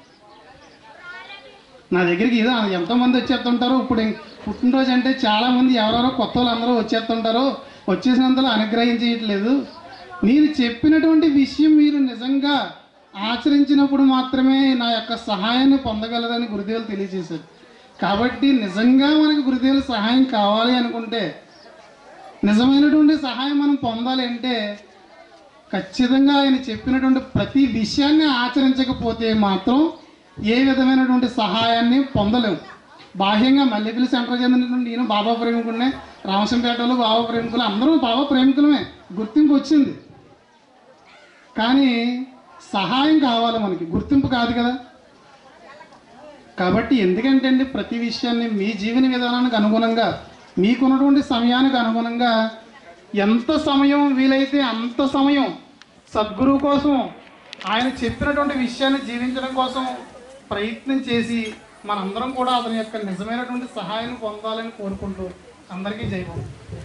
నా దగ్గరికి ఇదో ఎంతోమంది వచ్చేస్తుంటారో ఇప్పుడు ఇం- పుట్టినరోజు అంటే చాలామంది ఎవరెవరో కొత్త వాళ్ళు అందరూ వచ్చేస్తుంటారో వచ్చేసినంతలో అనుగ్రహించేయట్లేదు నేను చెప్పినటువంటి విషయం మీరు నిజంగా ఆచరించినప్పుడు మాత్రమే నా యొక్క సహాయాన్ని పొందగలదని గురుదేవులు తెలియజేశారు కాబట్టి నిజంగా మనకి గురుదేవుల సహాయం కావాలి అనుకుంటే నిజమైనటువంటి సహాయం మనం పొందాలి అంటే ఖచ్చితంగా ఆయన చెప్పినటువంటి ప్రతి విషయాన్ని ఆచరించకపోతే మాత్రం ఏ విధమైనటువంటి సహాయాన్ని పొందలేము బాహ్యంగా మల్లెపల్లి సెంటర్ చెందినటువంటి నేను బాబా ప్రేమికుడినే రామశంపేటలో బాబా ప్రేమికులు అందరూ బాబా ప్రేమికులమే గుర్తింపు వచ్చింది కానీ సహాయం కావాలి మనకి గుర్తింపు కాదు కదా కాబట్టి ఎందుకంటే అండి ప్రతి విషయాన్ని మీ జీవన విధానానికి అనుగుణంగా మీకున్నటువంటి సమయానికి అనుగుణంగా ఎంత సమయం వీలైతే అంత సమయం సద్గురువు కోసం ఆయన చెప్పినటువంటి విషయాన్ని జీవించడం కోసం ప్రయత్నం చేసి మనందరం కూడా అతని యొక్క నిజమైనటువంటి సహాయం పొందాలని కోరుకుంటూ అందరికీ జైవం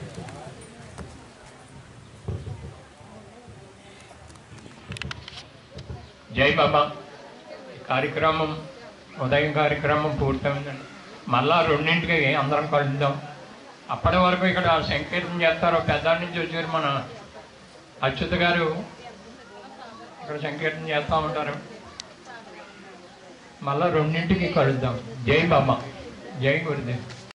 జై బాబా ఈ కార్యక్రమం ఉదయం కార్యక్రమం పూర్తయిందండి మళ్ళా రెండింటికి అందరం కలుద్దాం అప్పటి వరకు ఇక్కడ సంకీర్తన చేస్తారు పెద్ద నుంచి వచ్చారు మన అచ్యుత్ గారు ఇక్కడ సంకీర్తన చేస్తూ ఉంటారు మళ్ళా రెండింటికి కలుద్దాం జై బాబా జై గురుదేవ్